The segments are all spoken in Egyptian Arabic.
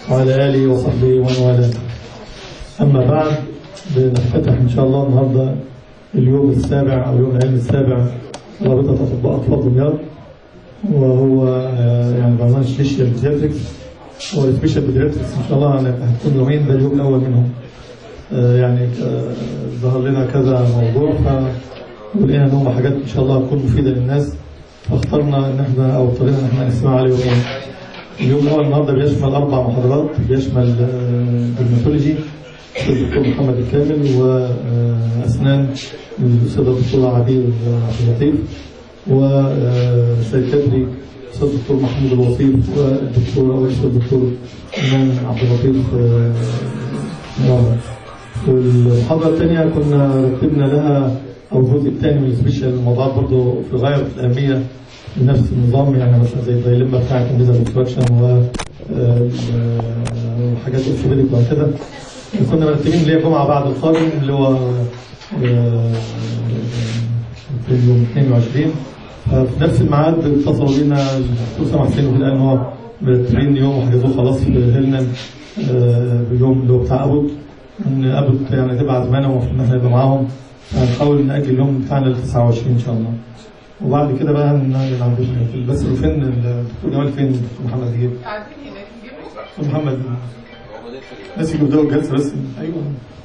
وعلى آله وصحبه ومن والاه أما بعد بنفتتح إن شاء الله النهاردة اليوم السابع أو يوم العلم السابع رابطة أطباء أطفال دمياط وهو آه، يعني برنامج سبيشال بيدياتريكس هو السبيشال بيدياتريكس إن شاء الله هتكون يومين ده اليوم الأول منهم آه، يعني آه، ظهر لنا كذا موضوع فلقينا ان هم حاجات ان شاء الله تكون مفيده للناس فاخترنا ان احنا او اضطرينا ان احنا نسمع على يومين. اليوم الاول النهارده بيشمل اربع محاضرات بيشمل ديرماتولوجي الدكتور محمد الكامل واسنان الاستاذ الدكتور عبير عبد اللطيف وسيكاتري الاستاذ الدكتور محمود الوصيف والدكتور او الاستاذ الدكتور ايمان عبد اللطيف آه، نوار. والمحاضرة الثانية كنا رتبنا لها أو الجزء الثاني من السبيشال الموضوعات برضه في غاية الأهمية بنفس النظام يعني مثلا زي الدايلما بتاع الكمبيوتر انستراكشن و آه، وحاجات اورثوبيديك وهكذا كنا مرتبين اللي هي جمعة بعد القادم اللي هو آه، في اليوم 22 ففي نفس الميعاد اتصلوا بينا الدكتور سامح حسين وكده ان هو مرتبين يوم وحجزوه خلاص في هيلنان آه، باليوم اللي هو بتاع ابوت ان ابوت يعني تبقى عزمانه ومفروض ان احنا نبقى معاهم هنحاول ناجل اليوم بتاعنا ل 29 ان شاء الله وبعد كده بقى هنعمل عند بس فين الدكتور جمال فين دكتور محمد هجيب قاعدين هناك نجيبهم دكتور محمد ناس يجوا يبداوا الجلسه بس ايوه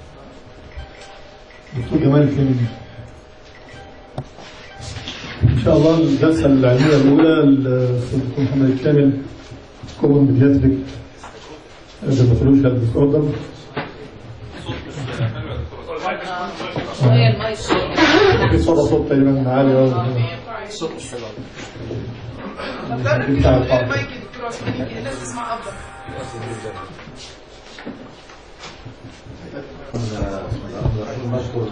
دكتور جمال فين ان شاء الله الجلسه العلميه الاولى الاستاذ الدكتور محمد الكامل كومن بيدياتريك ديرماتولوجيكال ديس اوردر هي المايك في صدى صوت تقريبا عالي قوي الصوت مش حلو طب جرب دي كده بتاع من غير الطاقة. مايك يا دكتور عثمان يمكن الناس تسمع افضل بسم الله الرحمن الرحيم بشكر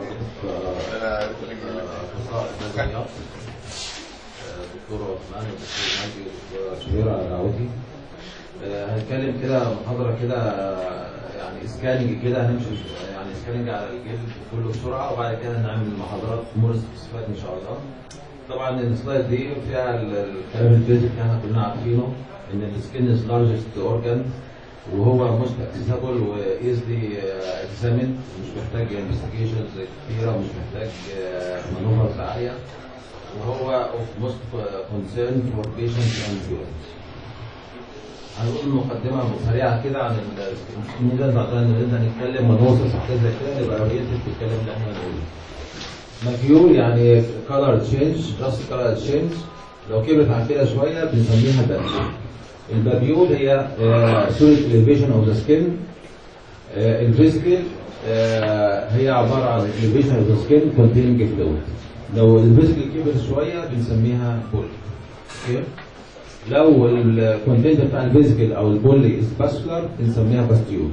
اخصائي دكتور عثمان والدكتور مجدي والدكتور شبير على دعوتي آه، هنتكلم كده محاضرة كده آه، يعني اسكاننج كده هنمشي يعني اسكاننج على الجلد كله بسرعة وبعد كده هنعمل محاضرات مور سبيسيفايد ان شاء الله طبعا السلايد دي فيها ال- الكلام البيزك اللي احنا كلنا عارفينه ان السكين از لارجست اورجان وهو موست اكسسبل وايزلي اكزامين مش محتاج انفستيجيشنز كتيره ومش محتاج مانوفرز عاليه وهو اوف موست كونسيرن فور بيشنتس اند بيورنتس هنقول مقدمه سريعه كده عن السكين ده بعدين نبدا نتكلم ونوصف حاجات زي كده نبقى اورينتد في الكلام اللي احنا هنقوله ماكيول يعني كولر تشينج جاست كولر تشينج لو كبرت عن كده شويه بنسميها بابيول البابيول هي صوره الاليفيشن اوف ذا سكين الفيزيكال هي عباره عن الاليفيشن اوف ذا سكين كونتيننج فلويد لو الفيزيكال كبر شويه بنسميها بول اوكي لو الكونتنت بتاع الفيزيكال او البولي اسباسكولار بنسميها باستيول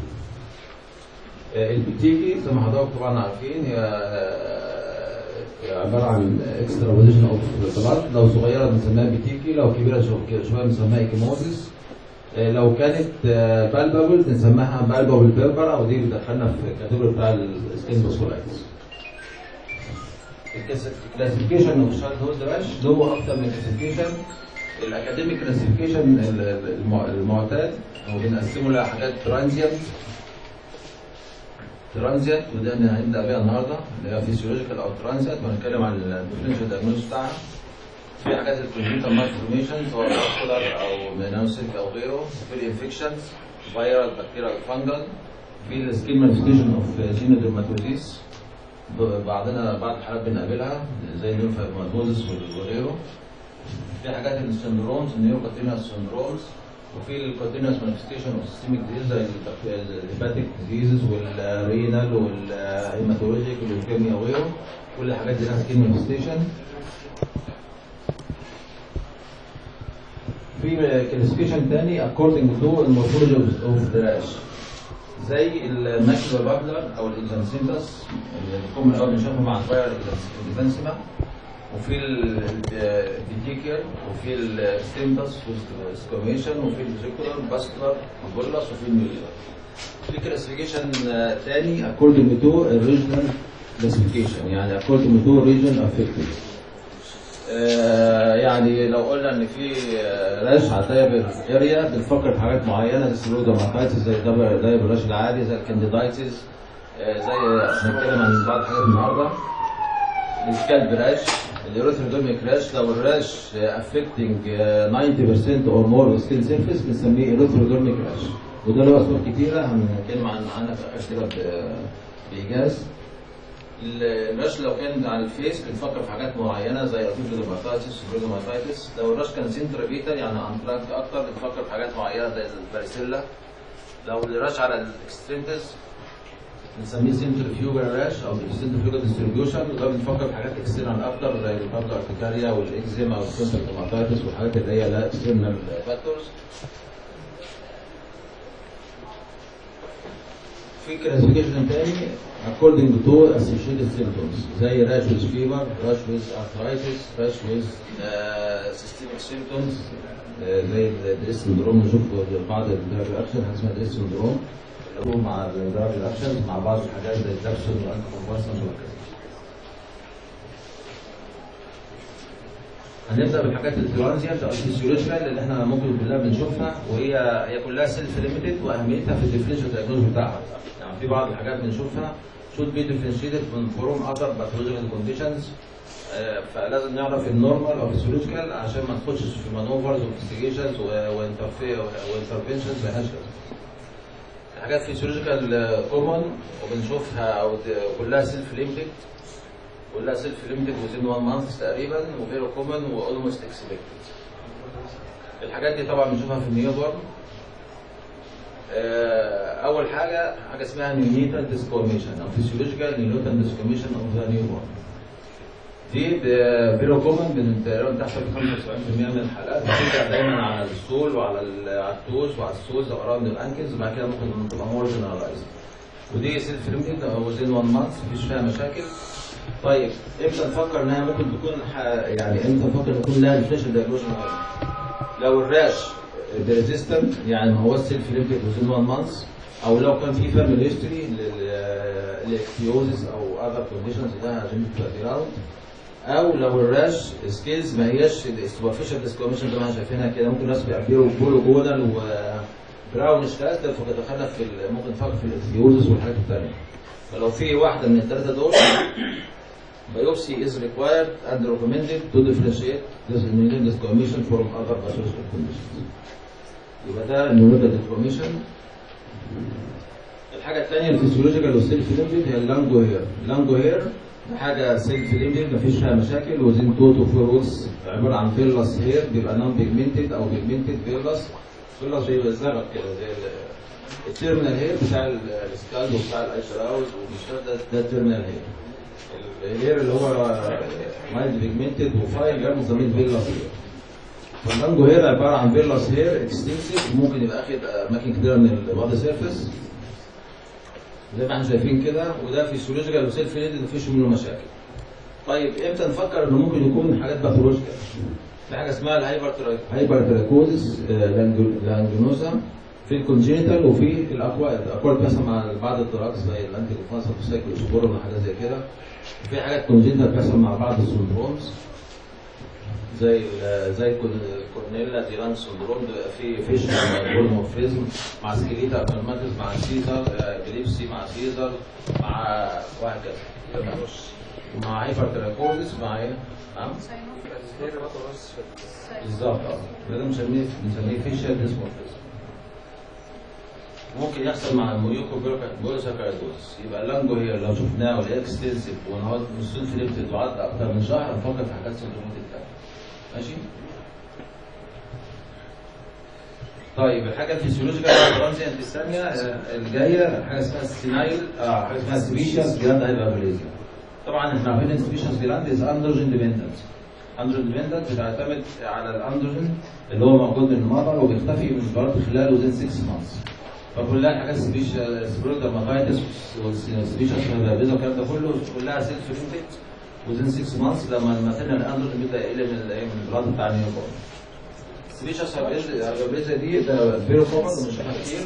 البتيكي زي ما حضراتكم طبعا عارفين هي آه، عباره عن اكسترا بوزيشن اوف بلاد لو صغيره بنسميها بتيكي لو كبيره شو- شويه بنسميها ايكيموزيس آه، لو كانت بالبابل بنسميها بالبابل بيربر او دي بتدخلنا في الكاتيجوري بتاع السكين بوسكولايتس الكلاسيفيكيشن اوف شارد هولد راش له اكتر من كلاسيفيكيشن الاكاديميك كلاسيفيكيشن المعتاد هو بنقسمه لحاجات ترانزيانت ترانزيانت وده اللي هنبدا بيها النهارده اللي هي فيسيولوجيكال او ترانزيانت وهنتكلم عن الديفرنشال دايجنوز بتاعها في حاجات الكونجنتال مالفورميشن سواء فاسكولار او مينوسيك او غيره في الانفكشنز فيرال بكتيريال فانجل في السكين مانيفستيشن اوف سينودرماتوزيس بعضنا بعض الحالات بنقابلها زي الليمفادماتوزيس وغيره في حاجات السندرومز النيوكوتينيوس سندرومز وفي الكوتينيوس مانيفستيشن اوف سيستميك ديزيز زي الهيباتيك ديزيز والرينال والهيماتولوجيك والليوكيميا وغيره كل الحاجات دي لها سكين مانيفستيشن في كلاسيفيكيشن تاني according to المورفولوجي اوف ذا راش زي الماكيولار باكلر او الانزانسيمتس اللي بيكون من الاول بنشوفه مع الفاير الانزانسيما وفي الديتيكر وفي الستيمتس والسكوميشن وفي الفيكولار باسكولار وبولس وفي الميولر في كلاسيفيكيشن تاني according to regional classification يعني according to region affected آه، يعني لو قلنا ان في آه، رش على الدايبر اريا بنفكر في حاجات معينه زي السلودوماتايتس زي الدايبر الدايبر رش العادي زي الكانديدايتس آه، زي هنتكلم عن بعض الحاجات النهارده السكالب راش الايروثيدوميك راش لو الراش افكتنج 90% اور مور سكين سيرفيس بنسميه ايروثيدوميك راش وده له اسباب كتيره هنتكلم عن عنها في الاخر كده ب- بايجاز الرش لو كان على الفيس بنفكر في حاجات معينه زي الفيبريدوماتايتس الفيبريدوماتايتس لو الرش كان سنترفيتال يعني انتراكت اكتر بنفكر في حاجات معينه زي الباريسيلا لو الرش على الاكستريمتس بنسميه سنترفيوجال راش او سنترفيوجال ديستريبيوشن وده بنفكر في حاجات اكسترنال اكتر زي البابلر ارتكاريا والاكزيما والكونتراكتوماتايتس والحاجات اللي هي لها اكسترنال فاكتورز في كلاسيفيكيشن تاني according to associated symptoms زي rash with fever, rash with arthritis, rash with uh, systemic symptoms آه، زي الدريس سندروم نشوف بعض الدراج اكشن حاجه اسمها دريس سندروم اللي هو مع الدراج اكشن مع بعض الحاجات زي الدبسون والانكومبارسون وهكذا هنبدا بالحاجات الترانزيانت او الفيسيولوجيكال اللي احنا ممكن كلها بنشوفها وهي هي كلها سيلف ليميتد واهميتها في الديفرنشال دايجنوز بتاعها يعني في بعض الحاجات بنشوفها should be differentiated من from other pathological conditions آه، فلازم نعرف النورمال او الفيسيولوجيكال عشان ما نخشش في مانوفرز وانفستيجيشنز وانترفنشنز مالهاش لازمه. الحاجات فيسيولوجيكال كومن وبنشوفها او ت- كلها سيلف ليميتد كلها سيلف ليميتد within 1 مانث تقريبا وفيري كومن واولموست اكسبكتد. الحاجات دي طبعا بنشوفها في النيو بورن آه، اول حاجه حاجه اسمها نيونيتال ديسكوميشن او فيسيولوجيكال نيونيتال ديسكوميشن اوف ذا نيو بورن دي فيرو كومن من تقريبا تحصل في 75% من الحالات بتبدا دايما على السول وعلى ال- على التوز وعلى السولز اراوند الانكلز وبعد كده ممكن تبقى مور جنرالايز ودي سيلف ليميتد او وزين 1 مانث مفيش فيها مشاكل طيب امتى نفكر انها ممكن تكون ح... يعني امتى نفكر ان يكون لها ديفرنشال دايجنوز لو الراش ريزيستنت يعني ما هو السيلف ليميتد وزين 1 مانث او لو كان في فاميلي هيستوري للاكتيوزس او اذر كونديشنز لها جينيتال باكجراوند او لو الراش سكيلز ما هياش السوبرفيشال ديسكوميشن زي ما احنا شايفينها كده ممكن الناس بيعبروا بولو جونال و براونش كاستر فدخلنا في ال- ممكن نفكر في الاكتيوزس والحاجات الثانيه فلو في واحده من الثلاثه دول biopsy is required and recommended to differentiate this immune discommission from other pathological conditions. يبقى ده النيورال ديسكوميشن الحاجه الثانيه الفسيولوجيكال والسيلف ليمبد هي اللانجو هير اللانجو هير حاجه سيلف ليمبد مفيش فيها مشاكل وزين تو تو فور ويكس عباره عن فيلس هير بيبقى نون بيجمنتد او بيجمنتد فيلس فيلس زي الزغط كده زي ال- التيرمينال هير بتاع ال- السكالب وبتاع الايشراوز ومش ده ده التيرمينال هير الهير اللي هو مايلد بيجمنتد وفاين ده مسميه فيلس هير فاللانجو هير عباره عن فيلس هير اكستنسيف ممكن يبقى اخد اماكن كتيره من البادي سيرفيس زي ما احنا شايفين كده وده فيسيولوجيكال وسيلف ليدد مفيش منه مشاكل. طيب امتى نفكر انه ممكن يكون حاجات باثولوجيكال؟ في حاجه اسمها الهايبر هايبر تراكوزس لانجونوزا في الكونجينيتال وفي الاكوارد، الاكوارد بيحصل مع بعض الدراجز زي الانتي كونفانسل والسايكلوسبورين وحاجات زي كده. في حاجات كونجينيتال بيحصل مع بعض السندرومز زي ال- زي الكون- الكورنيلا ديلان سندروم بيبقى فيه فيش بولمورفيزم مع سكيليتا ابنورماليز مع سيزر ابيليبسي مع سيزر مع وهكذا تمام ومع هايبر تراكوزس مع ايه؟ نعم بالظبط اه ده بنسميه بنسميه فيشال ديسمورفيزم ممكن يحصل مع الميوكو بوليساكايدوز يبقى اللانجو هي لو شفناها ولا اكستنسيف ونقعد نصين في ليمتد وعدى اكتر من شهر هنفكر في حاجات سندرومات التانية ماشي؟ طيب الحاجه الفسيولوجيكال ترانزيانت الثانيه آه، الجايه حاجه اسمها السينايل اه حاجه اسمها سبيشيس جراند هايبربليزيا طبعا احنا عارفين ان سبيشيس جراند از اندروجين ديبندنت اندروجين ديبندنت بتعتمد على الاندروجين اللي هو موجود من المرض وبيختفي من البلد خلال وزن 6 مانثs فكلها الحاجات سبيشيس سبرودرماتايتس والسبيشيس هايبربليزيا والكلام ده كله كلها سيلف ليميتد وزن 6 مانثs لما الماتيرنال اندروجين بيبدا يقل من الايه من البلد بتاع النيوبورن سبيشيس هايبربليزيا دي ده فيرو كومن ومش كتير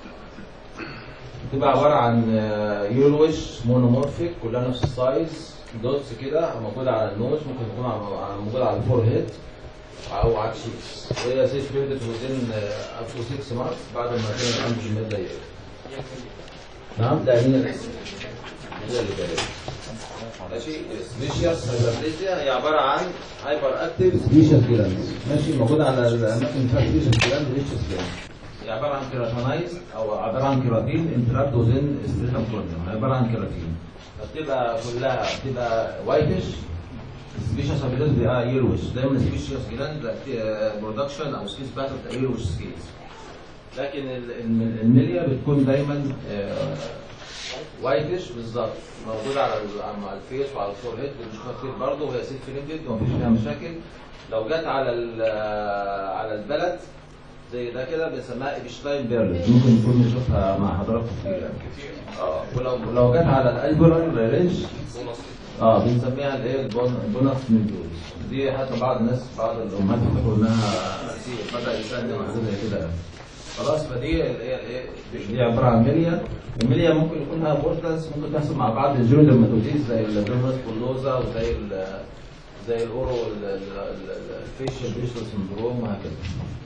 بتبقى عباره عن يولوش مونومورفيك كلها نفس السايز دوتس كده موجوده على النوز ممكن تكون على- على- موجوده على الفور هيد او على الشيكس وهي سيف بيريد وزين اب تو 6 ماركس بعد ما كان الانتي ميد يقل نعم ده مين الاسم؟ هي اللي جايه ماشي سبيشيس هايبرليزيا هي عباره عن هايبر اكتيف سبيشيس جلاند ماشي موجوده على الاماكن فيها سبيشيس جلاند ريتشس جلاند هي عباره عن كيراتينايز او عباره عن كيراتين انتراكت وزين ستريتم كورنيوم عباره عن كيراتين فبتبقى كلها بتبقى وايتش سبيشيس ابيلز بيبقى يلوش دايما سبيشيس جلاند برودكشن او سكيس باتر بتبقى يلوش سكيس لكن ال- ال- الميليا بتكون دايما آه، وايتش بالظبط موجوده على ال- على الفيس وعلى الفور هيد بنشوفها كتير برضه وهي سيلف ليمتد ومفيش فيها مشاكل لو جت على ال- على البلد زي ده كده بنسميها ايبشتاين بيرلز ممكن نكون نشوفها مع حضراتكم كتير يعني اه ولو لو جت على الالبرال رينج اه بنسميها الايه البون- البونس ميدوز دي حتى بعض الناس بعض الامهات بيفكروا انها بدا يسلم على حاجه زي كده خلاص فدي ال- هي الايه دي عباره عن ميليا الميليا ممكن يكون لها بورتنس ممكن تحصل مع بعض الجيودرماتوزيز زي الدرمس بولوزا وزي ال زي الاورو الفيشل بيشل سندروم وهكذا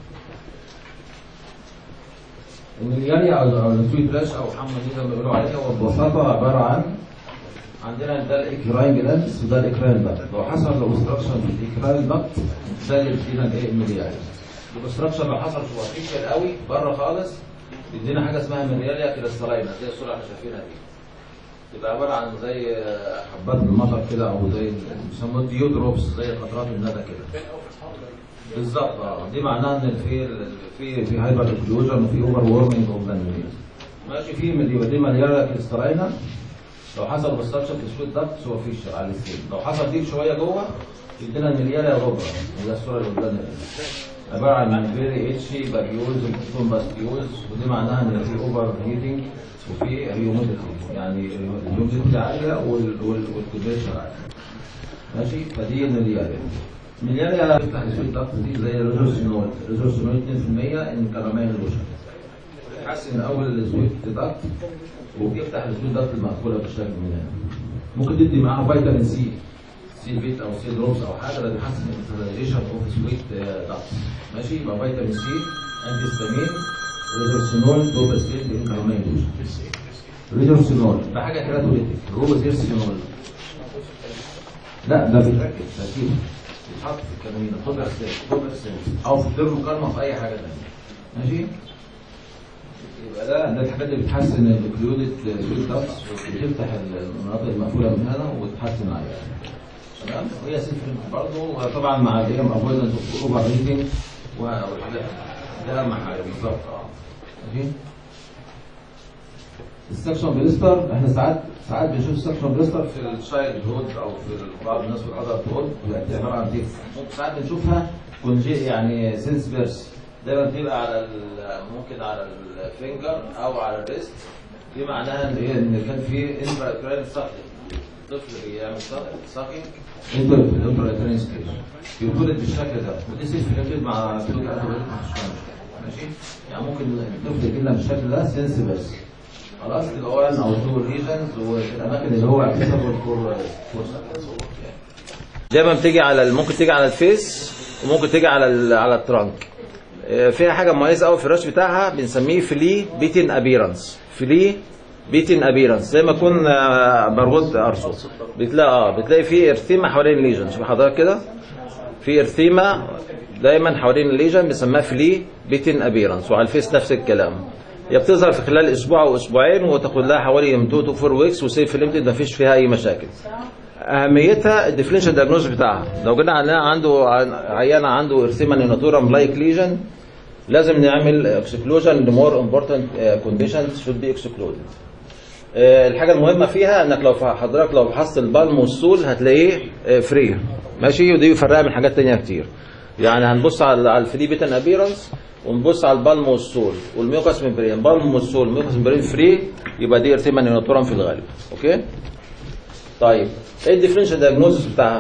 الملياريا او أو السويت راش او حمى دي زي ما بيقولوا عليها هو ببساطه عباره عن عندنا ده الاكراين جلاندس وده الاكراين دكت لو حصل لو اوبستراكشن في الاكراين دكت ده اللي بيدينا الايه الملياريا الاوبستراكشن لو حصل سوبرفيشال قوي بره خالص بيدينا حاجه اسمها ملياريا كريستالاينا زي الصوره اللي احنا شايفينها دي تبقى عباره عن زي حبات المطر كده او زي ال- بيسموه ديودروبس زي قطرات الندى كده بالظبط اه دي معناها ان في في في هايبر اكلوجن وفي اوفر وورمنج اوف ذا ماشي في مليون دي مليارة كريستالاينا لو حصل اوبستراكشن في السويت داكت هو فيشر على السكين لو حصل ديب شويه جوه يدينا المليارة روبرا وده الصوره اللي قدامنا دي عباره عن فيري اتشي باريوز وبتكون باستيوز ودي معناها ان في اوفر هيتنج وفي هيوميديتي يعني الهيوميديتي عاليه والتمبريتشر عاليه ماشي فدي الملياريا الملياريا بتفتح السويت داكت دي زي الريزورسينول الريزورسينول 2% ان كراميل لوشن بتحسن اول السويت داكت وبيفتح السويت داكت المقفوله بالشكل من هنا ممكن تدي معاها فيتامين سي سي فيت او سي دروبس او حاجه ده بيحسن الانفلاميشن اوف سويت داكت ماشي يبقى فيتامين سي انتي ستامين ريزورسينول دوبستيت ان كراميل لوشن ريزورسينول ده حاجه كراتوليتيك روبوتيرسينول لا ده بيتركز تركيب بيتحط في الكلامين خد اسلاك خد اسلاك او في الدير مقارنه في اي حاجه ثانيه ماشي يبقى ده ده الحاجات اللي بتحسن الاوكليودد سويت داكس وبتفتح المناطق المقفوله من هنا وتحسن عليها تمام وهي سيلف برضه وطبعا مع الايه افويدنس اوف اوفر هيتنج والحاجات ده اهم حاجه بالظبط اه ماشي السكشن بليستر احنا ساعات ساعات بنشوف السكشن بليستر في الشايلد هود او في بعض الناس في الادلت هود بتبقى عباره عن تيكس ممكن ساعات بنشوفها كونجي يعني سينس بيرس دايما بتبقى على ال- ممكن على الفينجر او على الريست دي معناها ان ايه ان كان في انترا ساكن طفل بيعمل ساكن انترا ستيج يتولد بالشكل ده ودي سيلف ليميتد مع كلود ماشي يعني ممكن الطفل يجي لنا بالشكل ده سينس بيرس خلاص يبقى وان او تو ريجنز وفي الاماكن اللي هو اكسسبل فور فور دايما بتيجي على ال- ممكن تيجي على الفيس وممكن تيجي على ال- على الترانك آه، فيها حاجه مميزه قوي في الرش بتاعها بنسميه فلي بيتن ابيرنس فلي بيتن ابيرنس زي ما يكون آه، مربوط ارسو بتلاقي اه بتلاقي فيه ارثيما حوالين الليجن شوف حضرتك كده في ارثيما دايما حوالين الليجن بنسميها فلي بيتن ابيرنس وعلى الفيس نفس الكلام هي بتظهر في خلال اسبوع او اسبوعين وتاخد لها حوالي 2 تو 4 ويكس وسيف ليمتد ما فيش فيها اي مشاكل اهميتها الديفرنشال دايجنوز بتاعها لو جينا عندنا عنده عيانه عنده ارثيما نيناتورم لايك ليجن لازم نعمل اكسكلوجن لمور امبورتنت كونديشنز شود بي اكسكلودد الحاجه المهمه فيها انك لو حضرتك لو فحصت البالم والسول هتلاقيه فري ماشي ودي بيفرقها من حاجات تانية كتير يعني هنبص على على الفري بيتن ابيرنس ونبص على البالم والسول والميوكاس ممبرين بالم والسول الميوكاس ممبرين فري يبقى دي ارتيما نيناتورم في الغالب اوكي طيب ايه الديفرنشال دايجنوزس بتاعها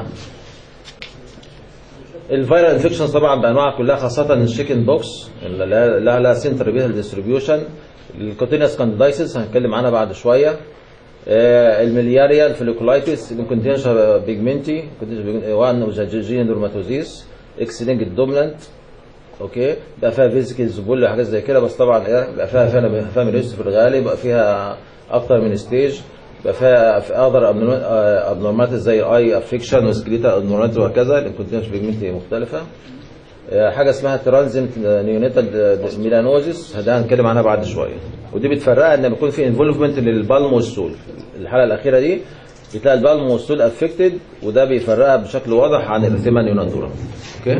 الفيرال انفكشن طبعا بانواعها كلها خاصه الشيكن بوكس اللي لها لها سنتر بيها ديستريبيوشن الكوتينيوس كانديدايسيس هنتكلم عنها بعد شويه آه، الملياريا الفوليكولايتس الكونتينش بيجمنتي وان وجاجيجين درماتوزيس اكسلينج الدومنانت اوكي بقى فيها فيزيكلز بول وحاجات زي كده بس طبعا ايه بقى فيها فعلا فاميليست في الغالب بقى فيها اكتر من ستيج بقى فيها في اقدر ابنورماليتيز زي اي افكشن وسكليتا ابنورماليتيز وهكذا الكونتينش بيجمنتي مختلفه آه، حاجه اسمها ترانزنت نيونيتال ميلانوزيس ده هنتكلم عنها بعد شويه ودي بتفرقها ان بيكون في انفولفمنت للبالم والسول الحاله الاخيره دي بتلاقي البالم والسول افكتد وده بيفرقها بشكل واضح عن الارتيما نيوناتورا اوكي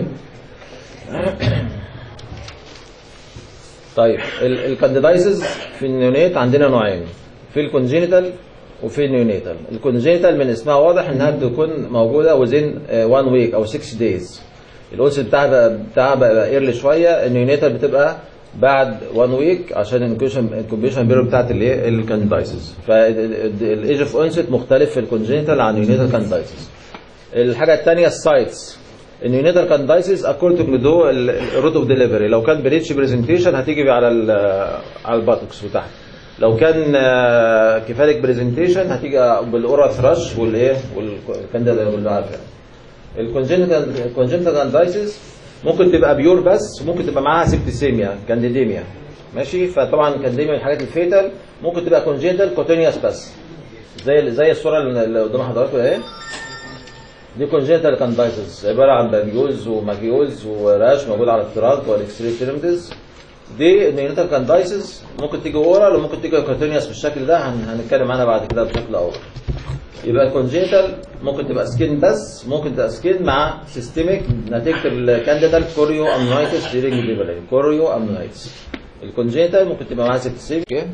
طيب الكانديدايسز في النيونيت عندنا نوعين في الكونجينيتال وفي النيونيتال الكونجينيتال من اسمها واضح انها بتكون موجوده وزين 1 ويك او 6 دايز الانس بتاعها بقى بتاعها بقى ايرلي شويه النيونيتال بتبقى بعد 1 ويك عشان الانكوبيشن الانكوبيشن بيريود بتاعت الايه الكانديدايسز فالايج اوف اونست مختلف في الكونجينيتال عن النيونيتال كانديدايسز الحاجه الثانيه السايتس النيونيتال كاندايسيس اكوردنج تو الروت اوف ديليفري لو كان بريتش برزنتيشن هتيجي على ال على الباتوكس وتحت لو كان كفالك برزنتيشن هتيجي بالاورا ثراش والايه والكانديدا اللي عارفها الكونجنتال الكونجنتال كاندايسيس ممكن تبقى بيور بس ممكن تبقى معاها سيبتيسيميا كانديديميا ماشي فطبعا كانديديميا من الحاجات الفيتال ممكن تبقى كونجنتال كوتينيوس بس زي زي الصوره اللي قدام حضراتكم اهي دي كونجنتال كاندايسيس عباره عن بابيوز وماكيوز وراش موجود على الترانك والاكستريتيرمتس دي النيونيتال كاندايسيس ممكن تيجي اورال وممكن تيجي كونتينيوس بالشكل ده هن- هنتكلم عنها بعد كده بشكل اوضح يبقى الكونجنتال ممكن تبقى سكين بس ممكن تبقى سكين مع سيستميك نتيجه الكانديدال كوريو امنايتس ديرينج ديفلين كوريو امنايتس الكونجنتال ممكن تبقى معاها سيبتسيميك اوكي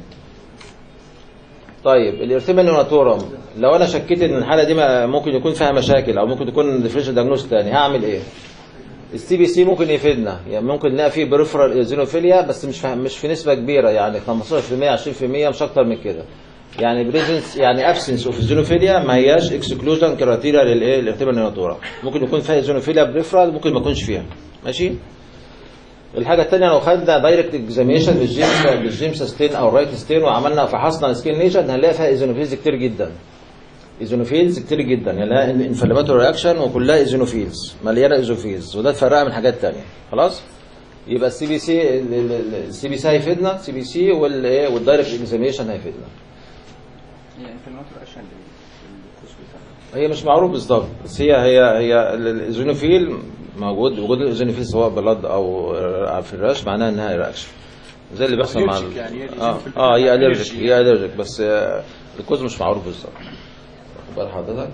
طيب الارتيما نيوناتورم لو انا شكيت ان الحاله دي ما- ممكن يكون فيها مشاكل او ممكن تكون ديفرنشال دايجنوز تاني هعمل ايه السي بي سي ممكن يفيدنا يعني ممكن نلاقي فيه بريفرال ايزينوفيليا بس مش في مش في نسبه كبيره يعني 15% 20% مش اكتر من كده يعني بريزنس يعني ابسنس اوف ايزينوفيليا ما هياش اكسكلوجن كرايتيريا للايه الارتيما نيوناتورم ممكن يكون فيها ايزينوفيليا بريفرال ممكن ما يكونش فيها ماشي الحاجه الثانيه لو خدنا دايركت اكزامينشن بالجيمس بالجيمس ستين او الرايت ستين وعملنا فحصنا السكين ليجن هنلاقي فيها ايزينوفيلز كتير جدا ايزينوفيلز كتير جدا يعني لها انفلاماتوري رياكشن وكلها ايزينوفيلز مليانه ايزوفيلز وده تفرقها من حاجات ثانيه خلاص يبقى السي بي سي السي بي سي هيفيدنا السي بي سي والايه والدايركت اكزامينشن هيفيدنا هي انفلاماتور عشان الكوس بتاعها هي مش معروف بالظبط بس هي هي هي الايزينوفيل موجود وجود الايزينوفيل سواء بلد او في الرش معناها انها رياكشن زي اللي بيحصل مع ال- Allergic يعني هي اه الإيزينوفيل اه هي بتبقى الرجيك allergy. هي الرجيك بس آه، الكوز مش معروف بالظبط واخد بال حضرتك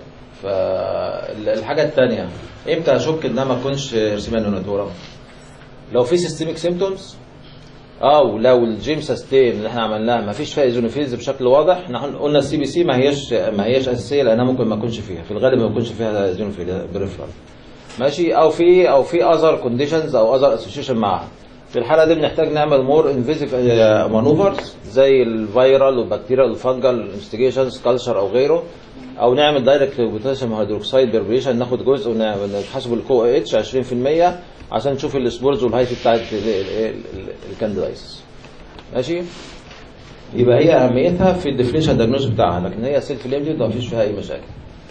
فالحاجه الثانيه امتى اشك انها ما تكونش ارسيما نوناتورا لو في سيستميك سيمتومز او لو الجيمس ستين اللي احنا عملناها ما فيش فيها ايزونوفيلز بشكل واضح احنا قلنا السي بي سي ما هياش ما هياش اساسيه لانها ممكن ما يكونش فيها في الغالب ما يكونش فيها ايزونوفيل بريفرال ماشي او في او في اذر كونديشنز او اذر اسوشيشن معاها في الحاله دي بنحتاج نعمل مور انفيزيف مانوفرز زي الفيرال والبكتيريال والفانجل انفستيجيشنز كلشر او غيره او نعمل دايركت بوتاسيوم هيدروكسيد بربريشن ناخد جزء ونحاسب الكو اتش 20% عشان نشوف السبورز والهايت بتاعت الكانديدايس ماشي يبقى هي اهميتها في الديفينيشن دايجنوز بتاعها لكن هي سيلف ليمتد ما فيش فيها اي مشاكل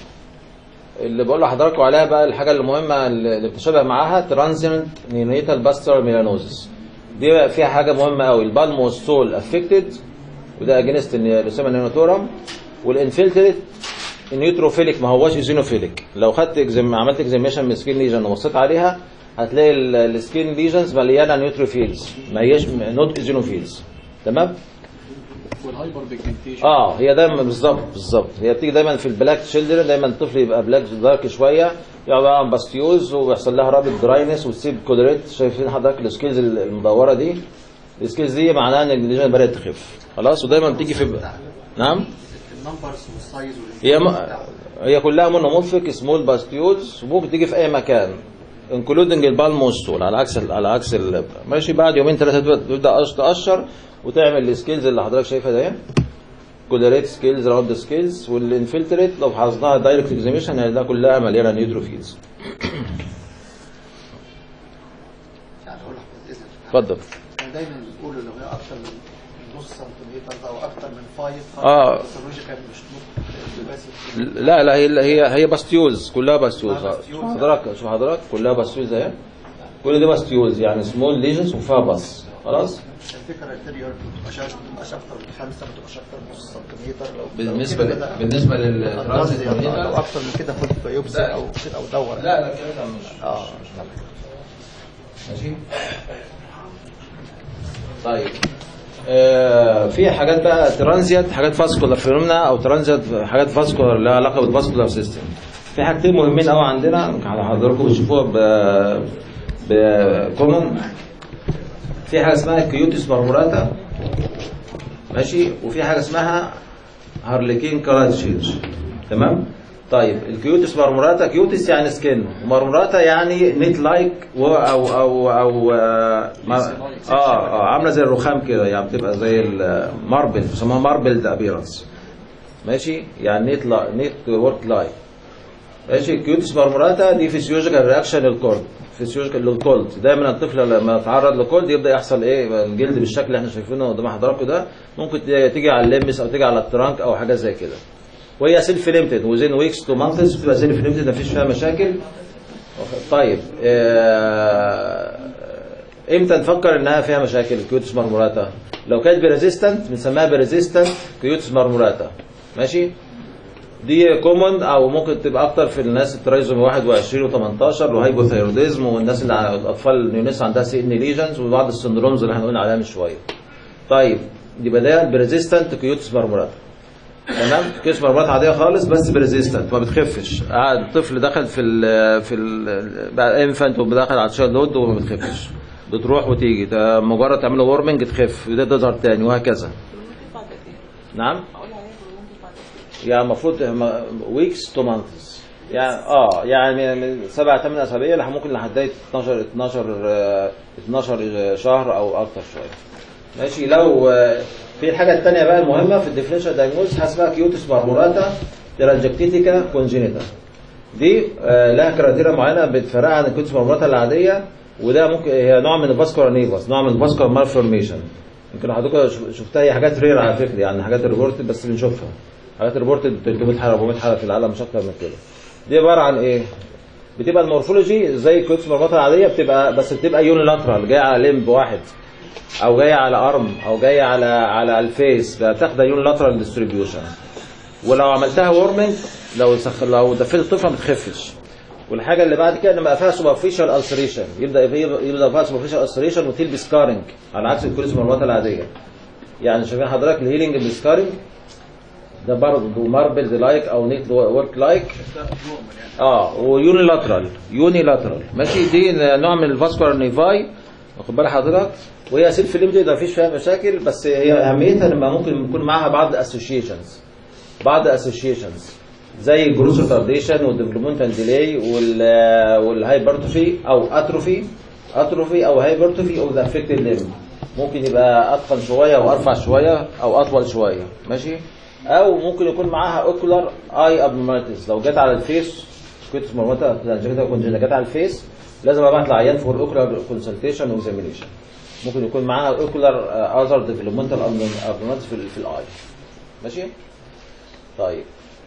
اللي بقول لحضراتكم عليها بقى الحاجه المهمه اللي بتشابه معاها ترانزينت نيونيتال باستر ميلانوزس دي بقى فيها حاجه مهمه قوي البالم والسول افكتد وده اجينست اللي نيوناتورم والانفلتريت النيوتروفيليك ما هواش ايزينوفيليك لو خدت اكزم عملت اكزاميشن من سكين ليجن وبصيت عليها هتلاقي السكين ليجنز مليانه نيوتروفيلز ما هياش نوت ايزينوفيلز تمام والهايبر بيجمنتيشن اه هي دايما بالظبط بالظبط هي بتيجي دايما في البلاك تشيلدرن دايما الطفل يبقى بلاك دارك شويه يقعد عن باستيوز ويحصل لها رابط دراينس وتسيب كولريت شايفين حضرتك السكيلز المدوره دي السكيلز دي معناها ان الليجن بدات تخف خلاص ودايما بتيجي في نعم النمبرز والسايز هي م... هي كلها مونومورفيك سمول باستيولز وممكن تيجي في اي مكان انكلودنج البالم والسول على عكس ال- على عكس ال... ماشي بعد يومين ثلاثه تبدا تبدا أش- تقشر وتعمل السكيلز اللي حضرتك شايفها ده كولريت سكيلز راوند سكيلز والانفلتريت لو حفظناها دايركت اكزاميشن هنلاقيها كلها مليانه نيوتروفيلز يعني اقول لحضرتك اذن اتفضل احنا دايما بنقول لو هي اكتر من نص سنتيمتر او اكتر من 5 آه. فيسيولوجيكال مش نوت بس لا لا هي هي هي باستيولز كلها باستيولز كلها باستيولز. حضرتك شوف حضرتك كلها باستيولز اهي كل دي باستيولز يعني سمول ليجنز وفيها باص خلاص الفكره الانتيريور ما تبقاش ما تبقاش اكتر من 5 ما تبقاش اكتر من نص سنتيمتر لو بالنسبه لو ل... كده بالنسبه بقى للترانزيت أدفانس يعني لو اكتر من كده خد بايوبسي او كده او دور لا لا كده مش اه ماشي طيب آه في حاجات بقى ترانزيت حاجات فاسكولار فينومنا او ترانزيت حاجات فاسكولار لها علاقه بالفاسكولار سيستم في حاجتين مهمين قوي عندنا حضراتكم بتشوفوها ب بكومن في حاجه اسمها كيوتس مارموراتا ماشي وفي حاجه اسمها هارليكين كارات تشينج تمام طيب الكيوتس مارموراتا كيوتس يعني سكين ومارموراتا يعني نيت لايك و او او او آه ما- اه اه عامله زي الرخام كده يعني بتبقى زي الماربل بيسموها ماربل ابيرنس ماشي يعني نيت لا نيت ورك لايك ماشي الكيوتس مارموراتا دي فيسيولوجيكال رياكشن للكولد فيسيولوجيكال للكولد دايما الطفل لما يتعرض للكولد يبدا يحصل ايه يبقى الجلد بالشكل اللي احنا شايفينه قدام حضراتكم ده ممكن تيجي على اللمس او تيجي على الترانك او حاجه زي كده وهي سيلف ليمتد وزين ويكس تو مانثس بتبقى سيلف ليمتد مفيش فيها مشاكل طيب آه، امتى نفكر انها فيها مشاكل كيوتس مارموراتا لو كانت بريزيستنت بنسميها بريزيستنت كيوتس مارموراتا ماشي دي كومن او ممكن تبقى اكتر في الناس الترايزومي 21 و18 وهايبوثايروديزم والناس اللي ع- الاطفال النيونيس عندها سي ان ليجنز وبعض السندرومز اللي احنا قلنا عليها من شويه طيب يبقى ده بريزيستنت كيوتس مارموراتا تمام كيس مربات عاديه خالص بس بريزيستنت ما بتخفش قاعد الطفل دخل في ال في ال بقى انفانت ودخل على الشايلد هود وما بتخفش بتروح وتيجي ت- مجرد تعمل وورمنج تخف وده تظهر تاني وهكذا نعم يعني المفروض ويكس تو مانثس يعني اه يعني من سبع ثمان اسابيع لح- ممكن لحد 12 12 آه، 12 شهر او اكتر شويه ماشي لو آه، في الحاجه الثانيه بقى المهمه في الديفرنشال دايجنوز حاجه اسمها كيوتس مارموراتا ترانجكتيتيكا كونجينيتا دي آه، لها كراتيرا معينه بتفرقها عن الكيوتس مارموراتا العاديه وده ممكن هي نوع من الفاسكولار نيفاس نوع من الفاسكولار مالفورميشن يمكن حضرتك ش- شفتها هي حاجات رير على فكره يعني حاجات ريبورتد بس بنشوفها حاجات ريبورتد 300 حاله 400 حاله في العالم مش اكتر من كده دي عباره عن ايه؟ بتبقى المورفولوجي زي الكيوتس مارموراتا العاديه بتبقى بس بتبقى يونيلاترال جايه على لمب واحد او جايه على ارم او جايه على على الفيس بتاخد يونيلاترال ديستريبيوشن ولو عملتها وورمنج لو سخ... لو دفيت الطفل ما بتخفش والحاجه اللي بعد كده لما فيها سوبرفيشال السريشن يبدا يبدا فيها سوبرفيشال السريشن وتلبس سكارنج على عكس الكوليس مارمات العاديه يعني شايفين حضرتك الهيلينج بالسكارنج ده برضه ماربل لايك او نيت ورك لايك اه ويونيلاترال يونيلاترال ماشي دي نوع من الفاسكولار نيفاي واخد بال حضرتك وهي سيلف ليمتد مفيش فيها مشاكل بس هي اهميتها لما ممكن يكون معاها بعض اسوشيشنز بعض اسوشيشنز زي الجروس ريتارديشن والديفلوبمنتال ديلي والهايبرتروفي او اتروفي اتروفي او هايبرتروفي او ذا افكتد ليمب ممكن يبقى اتخن شويه او ارفع شويه او اطول شويه ماشي او ممكن يكون معاها اوكولار اي ابنورماليتيز لو جت على الفيس كنت مرمطه كنت جت على الفيس لازم ابعت العيان فور اوكولار كونسلتيشن واكزامينيشن ممكن يكون معاها اوكولار اذر ديفلوبمنتال ابنورماليتيز في ال- في الاي ماشي طيب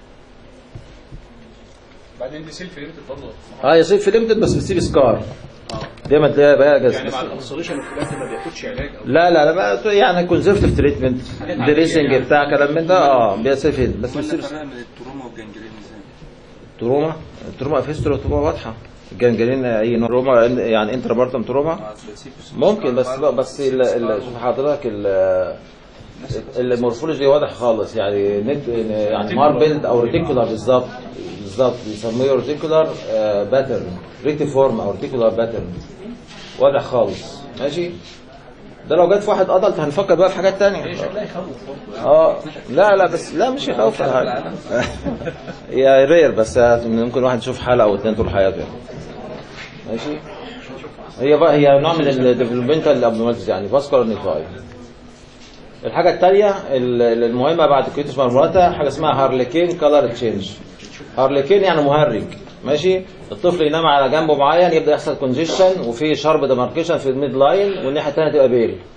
بعدين دي سيلف ليمتد برضه اه يصير في ليمتد بس بتسيب سكار دايما تلاقيها بقى جز يعني مع الابسوليشن الفلاتي ما بياخدش علاج او لا لا لا بقى يعني كونسرفتيف تريتمنت دريسنج بتاع كلام من ده اه بيستفيد بس بيصير فرق من التروما والجنجرين ازاي؟ تروما التروما فيسترو تروما واضحه الجنجرين اي نوع تروما يعني انترا بارتم تروما ممكن بس بقى بس ال- ال- شوف حضرتك ال- المورفولوجي واضح خالص يعني نت يعني ماربلد او ريتيكولار بالظبط بالظبط بيسموه ريتيكولار باترن ريتيفورم او ريتيكولار باترن واضح خالص ماشي ده لو جت في واحد ادلت هنفكر بقى في حاجات تانية اه لا لا بس لا مش يخوف ولا حاجه هي رير بس ممكن واحد يشوف حاله او اتنين طول حياته يعني. ماشي هي بقى هي نوع من الديفلوبمنتال ابنورماليتيز يعني فاسكولار نيفاي الحاجة التانية ال- المهمة بعد كريتوس مارموراتا حاجة اسمها هارليكين كالر تشينج هارليكين يعني مهرج ماشي الطفل ينام على جنبه معين يبدأ يحصل كونجيشن وفي شرب ديماركيشن في الميد لاين والناحية التانية تبقى بيل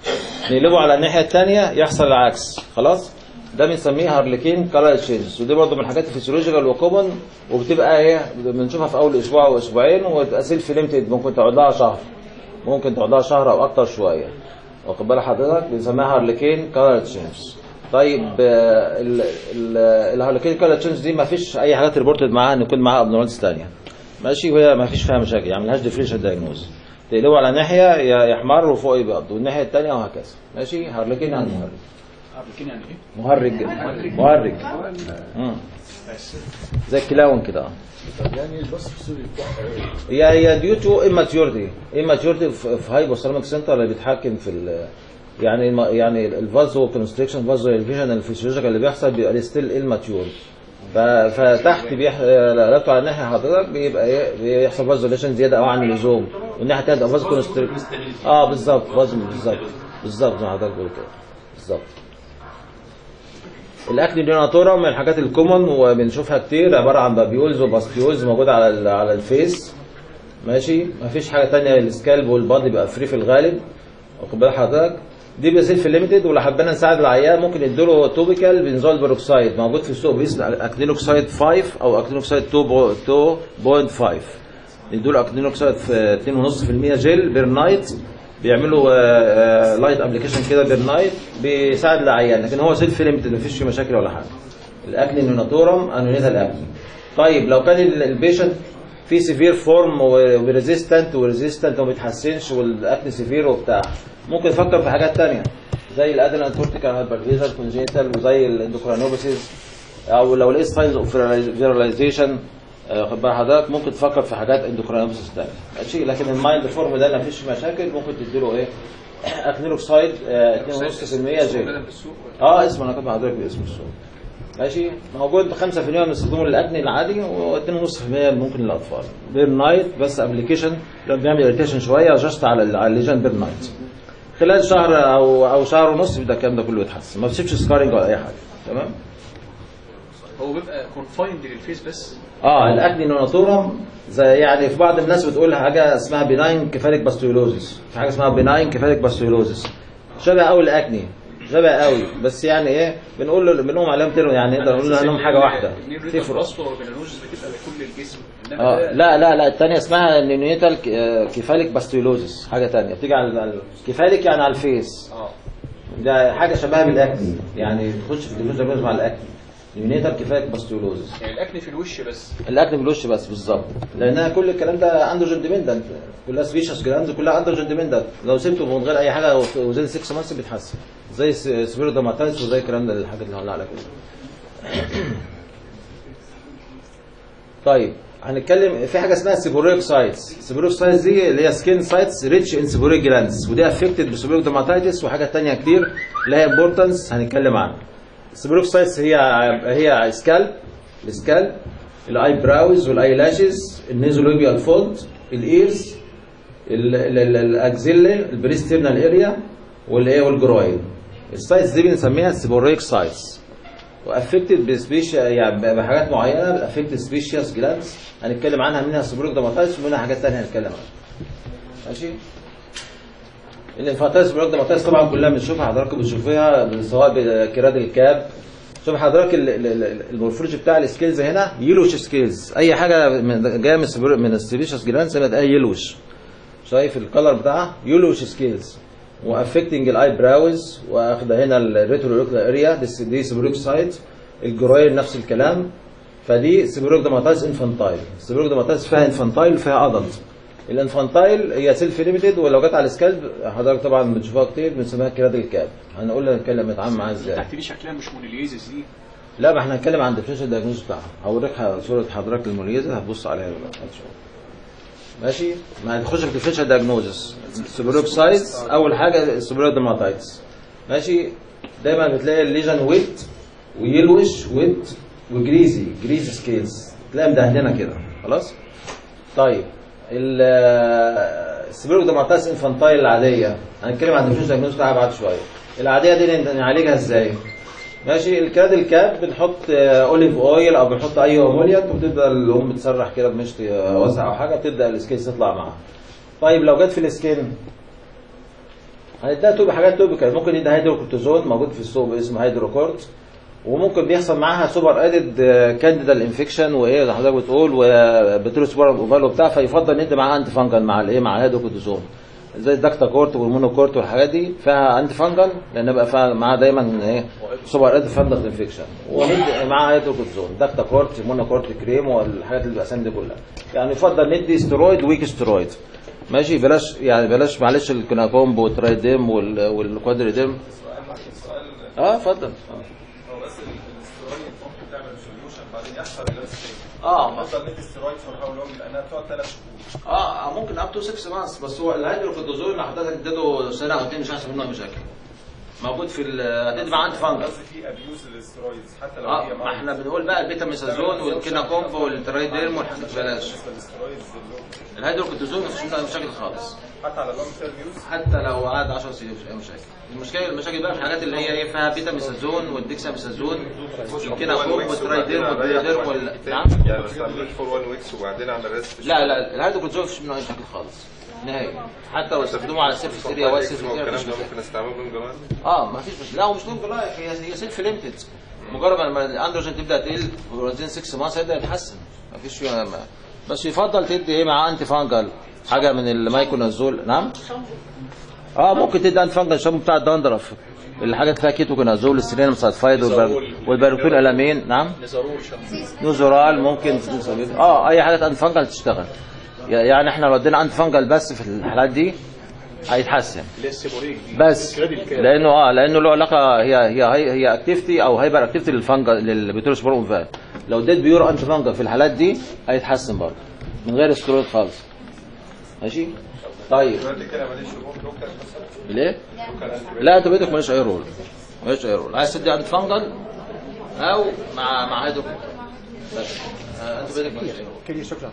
نقلبه على الناحيه الثانيه يحصل العكس خلاص ده بنسميه هارلكين كالر تشينجز ودي برضه من الحاجات الفسيولوجيكال وكومن وبتبقى ايه بنشوفها في اول اسبوع او اسبوعين وتبقى سيلف ليمتد ممكن تقعد لها شهر ممكن تقعد لها شهر او اكتر شويه واخد بال حضرتك بنسميها هارلكين كالر تشينجز طيب آه، ال- ال- الهارلكين كالر تشينجز دي ما فيش اي حاجات ريبورتد معاها ان يكون معاها ابنورمالز ثانيه ماشي وهي ما فيش فيها مشاكل يعني ملهاش ديفرنشال دايجنوز تقلبه على ناحيه يا- يحمر وفوق يبيض والناحيه الثانيه وهكذا ماشي هارلكين يعني مهرج عارفين يعني ايه؟ مهرج مهرج مم. زي الكلاون كده اه يعني البص السوري بتاعها هي هي ديو تو اماتيورتي اماتيورتي في هايبوثالاميك سنتر اللي بيتحكم في ال يعني الم- يعني الفازو كونستريكشن فازو الفيجن الفسيولوجيكال اللي بيحصل بيبقى ستيل اماتيور فتحت بيح... لو على الناحيه حضرتك بيبقى ايه بيحصل فازوليشن زياده او عن اللزوم والناحيه الثانيه تبقى فازو كونستريكشن اه بالظبط فازو بالظبط بالظبط زي ما حضرتك بتقول كده بالظبط الاكل ديناتورا من الحاجات الكومن وبنشوفها كتير عباره عن بابيولز وباستيولز موجوده على ال- على الفيس ماشي مفيش حاجه تانية السكالب والبادي بيبقى فري في الغالب واخد بال حضرتك دي بيسيلف ليميتد ولو حبينا نساعد العيان ممكن نديله توبيكال بنزول بيروكسايد موجود في السوق بيس اكتينوكسايد 5 او اكتينوكسايد 2.5 نديله اكتينوكسايد في 2.5% جل بير نايت بيعملوا لايت ابلكيشن كده بير نايت بيساعد العيان لكن هو سيلف ليميتد مفيش فيه مشاكل ولا حاجه الاكل نيوناتورم انونيتال اكل طيب لو كان ال- البيشنت في سيفير فورم وريزيستنت وريزيستنت وما بيتحسنش والاكل سيفير وبتاع ممكن يفكر في حاجات تانية زي الادرينال كورتيكال هايبرفيزر كونجيتال وزي الاندوكرانوباسيز او لو لقيت ساينز اوف فيراليزيشن خد بال حضرتك ممكن تفكر في حاجات اندوكرانوباسيس تانية ماشي لكن المايند فورم ده اللي مفيش مشاكل ممكن تديله ايه اكنيلوكسايد 2.5% جي بدل بالسوق اه اسمه انا كنت حضرتك باسم السوق ماشي موجود 5% من استخدامه للاكل العادي و2.5% ممكن للاطفال بير نايت بس ابلكيشن لو بيعمل اريتيشن شويه جاست على ال- على الليجن بير نايت خلال شهر او او شهر ونص بيبدا الكلام ده كله يتحسن ما بتسيبش سكارنج ولا اي حاجه تمام هو بيبقى كونفايند للفيس بس اه الاكني نوناتورم زي يعني في بعض الناس بتقول حاجه اسمها بيناين كيفاليك باستيولوزيس في حاجه اسمها بيناين كيفاليك باستيولوزيس شبه قوي الاكني شبه قوي بس يعني ايه بنقول له بنقوم عليهم تيرو يعني نقدر نقول لهم حاجه واحده في تفرق اصفر وبينانوز بتبقى لكل الجسم انما اه ده لا لا لا الثانيه اسمها نيونيتال كيفاليك باستيولوزيس حاجه ثانيه بتيجي على على- كيفاليك يعني على الفيس اه ده حاجه شبهها بالاكني يعني تخش في الديفيوجن مع الاكني نيونيتال كيفاليك باستيولوزيس يعني الاكل في الوش بس الاكل بالوش بس بالظبط لانها كل الكلام ده عنده جندمندنت كلها سبيشس جراندز كلها عنده جندمندنت لو سبته من غير اي حاجه وزي 6 مانثس بيتحسن زي سبيرو داماتايتس وزي الكلام ده الحاجات اللي هقول على كده طيب هنتكلم في حاجه اسمها سيبوريك سايتس سيبوريك سايتس دي اللي هي سكين سايتس ريتش ان سيبوريك جلاندز ودي افكتد بسيبوريك داماتايتس وحاجات تانية كتير لها امبورتنس هنتكلم عنها السيبوريك سايتس هي هي سكالب السكالب الاي براوز والاي لاشز النيزولوبيال فولد الايرز الاكزيلا البريسترنال اريا والايه والجروين السايتس دي بنسميها سيبوريك سايتس وافكتد بسبيشيا يعني بحاجات معينه افكتد سبيشياس جلاندز هنتكلم عنها منها سيبوريك داماتايتس ومنها حاجات ثانيه هنتكلم عنها ماشي الانفانتايتس سيبوريك داماتايتس طبعا كلها بنشوفها حضراتكم بتشوفوها سواء بكراد الكاب شوف حضرتك ال- ال- ال- المورفولوجي بتاع السكيلز هنا يلوش سكيلز اي حاجه من- جايه من السبير- من السبيشيس جلاندز هنا تلاقيها يلوش شايف الكلر بتاعها يلوش سكيلز وافكتنج الاي براوز واخده هنا الريترولوكلا اريا دي, دي سيبروك سايت الجروير نفس الكلام فدي سيبروك داماتايز انفانتايل سيبروك داماتايز فيها انفانتايل وفيها ادلت الانفانتايل هي سيلف ليميتد ولو جت على السكالب حضرتك طبعا بتشوفوها كتير بنسميها كراد الكاب هنقول نتكلم نتعامل معاها ازاي تحت دي شكلها مش مونيليزس دي لا ما احنا هنتكلم عن الديفرنشال دايجنوز بتاعها هوريك ح- صوره حضرتك المميزه هتبص عليها دلوقتي هتشوف ماشي ما هتخش في الديفرنشال دايجنوزس السبروك سايز اول حاجه السبروك ديرماتايتس ماشي دايما بتلاقي الليجن ويت ويلوش ويت وجريزي جريزي سكيلز تلاقيها مدهنه كده خلاص طيب السبروك ديرماتايتس انفانتايل العاديه هنتكلم عن الديفرنشال دايجنوز بتاعها بعد شويه العاديه دي نعالجها ازاي ماشي الكاد الكاب بنحط آه، اوليف اويل او بنحط اي اموليانت وبتبدا الام بتسرح كده بمشط آه، واسع او حاجه بتبدا السكيلز تطلع معاها طيب لو جت في السكين هيديها توب حاجات توبيكال ممكن يدي هيدروكورتيزون موجود في السوق اسمه هيدروكورت وممكن بيحصل معاها سوبر ادد كانديدال انفكشن وايه زي حضرتك بتقول وبتروسبر اوفال وبتاع فيفضل ندي معاها انتي فانجل مع الايه مع الهيدروكورتيزون زي الدكتا كورت والمونوكورت والحاجات دي فيها انتي فانجل لان بقى فيها معاها دايما ايه سوبر ادد فانجل انفكشن وندي معاها هيدروكورتيزون دكتا كورت مونوكورت كريم والحاجات اللي بالاسامي دي كلها يعني يفضل ندي ستيرويد ويك ستيرويد ماشي بلاش يعني بلاش معلش الكوناكومب والترايديم وال- والكوادريديم اه اتفضل هو بس الاسترويد ممكن تعمل سوليوشن بعدين يحصل ريلاكس اه افضل ندي استرويد فور هاو لونج لانها بتقعد ثلاث شهور اه ممكن اب تو 6 مانثs بس هو الهيدروكورتيزون اللي حضرتك اديته سنه او اتنين مش هيحصل منه مشاكل موجود في ال- هتدي مع انت فانجل قصدي في ابيوز للسترويدز حتى لو اه هي ما احنا بنقول بقى البيتا ميثازون والكيناكومب والترايديرم والحاجات بلاش بالنسبه للسترويدز الهيدروكورتيزون مفيش منه مشاكل خالص حتى على لونج تيرم يوز حتى لو قعد 10 سنين مفيش اي مشاكل المشكله المشاكل بقى في الحاجات اللي هي ايه فيها بيتا ميثازون والديكسا ميثازون والكيناكومب والترايديرم والترايديرم وال نعم يعني لو استعملت فور 1 ويكس وبعدين على الريست لا لا الهيدروكورتيزون مفيش منه اي مشاكل خالص نهائي حتى لو استخدموه على سيرفس اريا وايت سيرفس اريا الكلام مفيش ده مشاكل ممكن استعمله من زمان اه ما فيش مشكله لا هو مش لونج لايف هي هي سيلف ليمتد مجرد ما الاندروجين تبدا تقل وزين 6 مانثs هيبدا يتحسن ما فيش فيها ما. بس يفضل تدي ايه مع انتي فانجل حاجه من المايكونازول نعم اه ممكن تدي انتي فانجل شامبو بتاع الدندرف الحاجات فيها كيتوكونازول السيلينوم سايفايد والباروكول الامين نعم نزارور شامبو نوزورال ممكن اه اي حاجه انتي فانجل تشتغل يعني احنا لو ادينا انتي فانجل بس في الحالات دي هيتحسن اللي هي السيبوريك دي بس لانه اه لانه له علاقه هي هي هي, هي اكتيفيتي او هايبر اكتيفيتي للفنجا للبيتروس بروم فال لو اديت بيور انتي فانجا في الحالات دي هيتحسن برضه من غير استرويد خالص ماشي طيب دلوقتي كده ماليش روح لوكال مثلا ليه؟ لا انت بيتك ماليش اي رول ماليش اي رول عايز تدي انتي فانجل او مع مع هيدروك بس آه، انت بيتك ماليش اي رول كده شكرا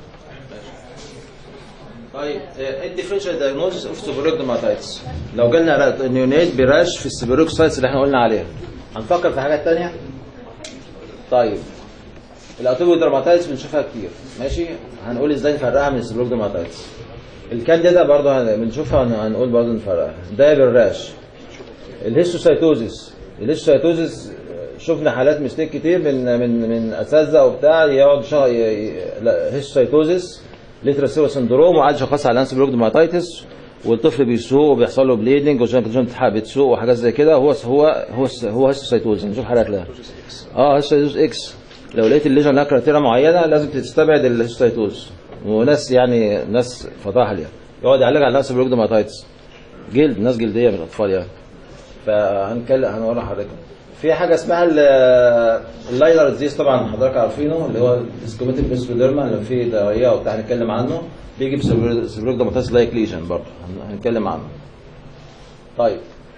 طيب الديفرنشال دايجنوزس اوف سيبرويك dermatitis لو جالنا نيونيت براش في السيبرويك سايتس اللي احنا قلنا عليها هنفكر في حاجات تانية طيب الاتوبيك درماتايتس بنشوفها كتير ماشي هنقول ازاي نفرقها من السيبرويك درماتايتس الكانديدا برضه هن- بنشوفها هن- هنقول برضه نفرقها ده بالراش الهيستوسايتوزيس الهيستوسايتوزيس شفنا حالات مستيك كتير من من من اساتذه وبتاع يقعد شهر ي- ي- لا هيستوسايتوزيس ليتراسيرو سندروم وقعد شخص على انسي بروكدوماتايتس والطفل بيسوق وبيحصل له بليدنج وجون بتسوق وحاجات زي كده هو هو هو هو هيستوسايتوزيس نشوف حالات لها اه هيستوسايتوز اكس لو لقيت الليجن لها كرايتيريا معينه لازم تستبعد الهيستوسايتوز وناس يعني ناس فطاحل يعني يقعد يعالج على انسي بروكدوماتايتس جلد ناس جلديه من الاطفال يعني فهنكلم هنقول لحضرتك في حاجه اسمها ال- اللاينر ديزيز طبعا حضرتك عارفينه اللي هو السكوميتيك بيسكوديرما اللي فيه دوريه وبتاع هنتكلم عنه بيجي بسبروك دوماتاس لايك ليجن برضه هن- هنتكلم عنه طيب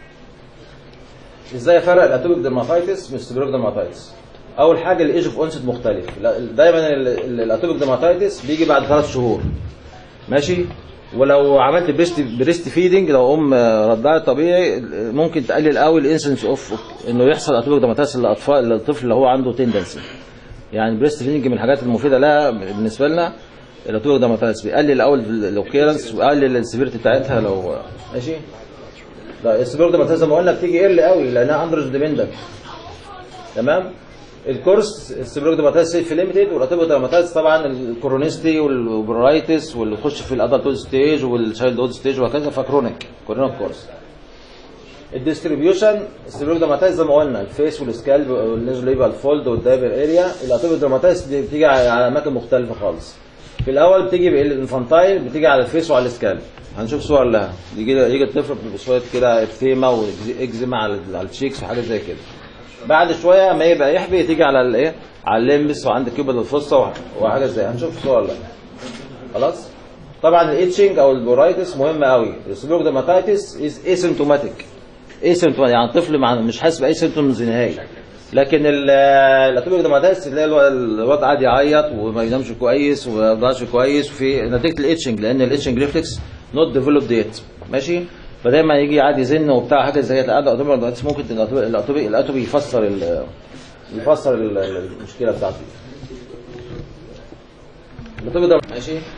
ازاي افرق الاتوبيك ديرماتايتس من السبروك ديرماتايتس اول حاجه الايج اوف اونست مختلف لا- دايما ال- ال- الاتوبيك ديرماتايتس بيجي بعد ثلاث شهور ماشي ولو عملت بريست بريست فيدنج لو ام رضعت طبيعي ممكن تقلل قوي الانسنس اوف انه يحصل اتوبيك ديرماتايتس للاطفال للطفل اللي هو عنده تندنسي يعني بريست فيدنج من الحاجات المفيده لها بالنسبه لنا الاتوبيك ديرماتايتس بيقلل اول الاوكيرنس ويقلل السيفيرتي بتاعتها لو ماشي لا السبيرك ديرماتايتس زي ما قلنا بتيجي ايرلي قوي لانها اندروس ديبندنت تمام الكورس السبيرك ديرماتايتس سيف ليميتد والاتوبيك ديرماتايتس طبعا الكورونيستي والبرايتس واللي يخش في الادلت ستيج والشايلد هود ستيج وهكذا فكرونيك كورونيك كورس الديستريبيوشن السبيرك ديرماتايتس زي ما قلنا الفيس والسكالب والنيزوليبال فولد والدايبر اريا الاتوبيك ديرماتايتس دي بتيجي على على اماكن مختلفه خالص في الاول بتيجي بالانفانتايل بتيجي على الفيس وعلى السكالب هنشوف صور لها يجي يجي الطفل بشويه كده ابتيما واكزيما على على الشيكس وحاجات زي كده بعد شويه ما يبقى يحبي تيجي على الايه على الليمبس وعند كيوبل الفصه وح- وحاجه زي هنشوف صور لها خلاص طبعا الاتشنج او البورايتس مهم قوي السلوك ديرماتايتس از اسيمتوماتيك اسيمتوم يعني الطفل مع مش حاسس باي سيمتومز نهائي لكن ال- الاتوبيك ديرماتايتس تلاقي الو- الواد قاعد يعيط وما ينامش كويس وما يرضعش كويس وفي نتيجه الاتشنج لان الاتشنج ريفلكس نوت ديفلوب ديت ماشي فدايما يجي قاعد يزن وبتاع حاجه زي كده الاتوبيك ديرماتايتس ممكن الاتوبيك الاتوبيك الاتوبيك يفسر ال- يفسر ال- المشكله بتاعته الاتوبيك ديرماتايتس ماشي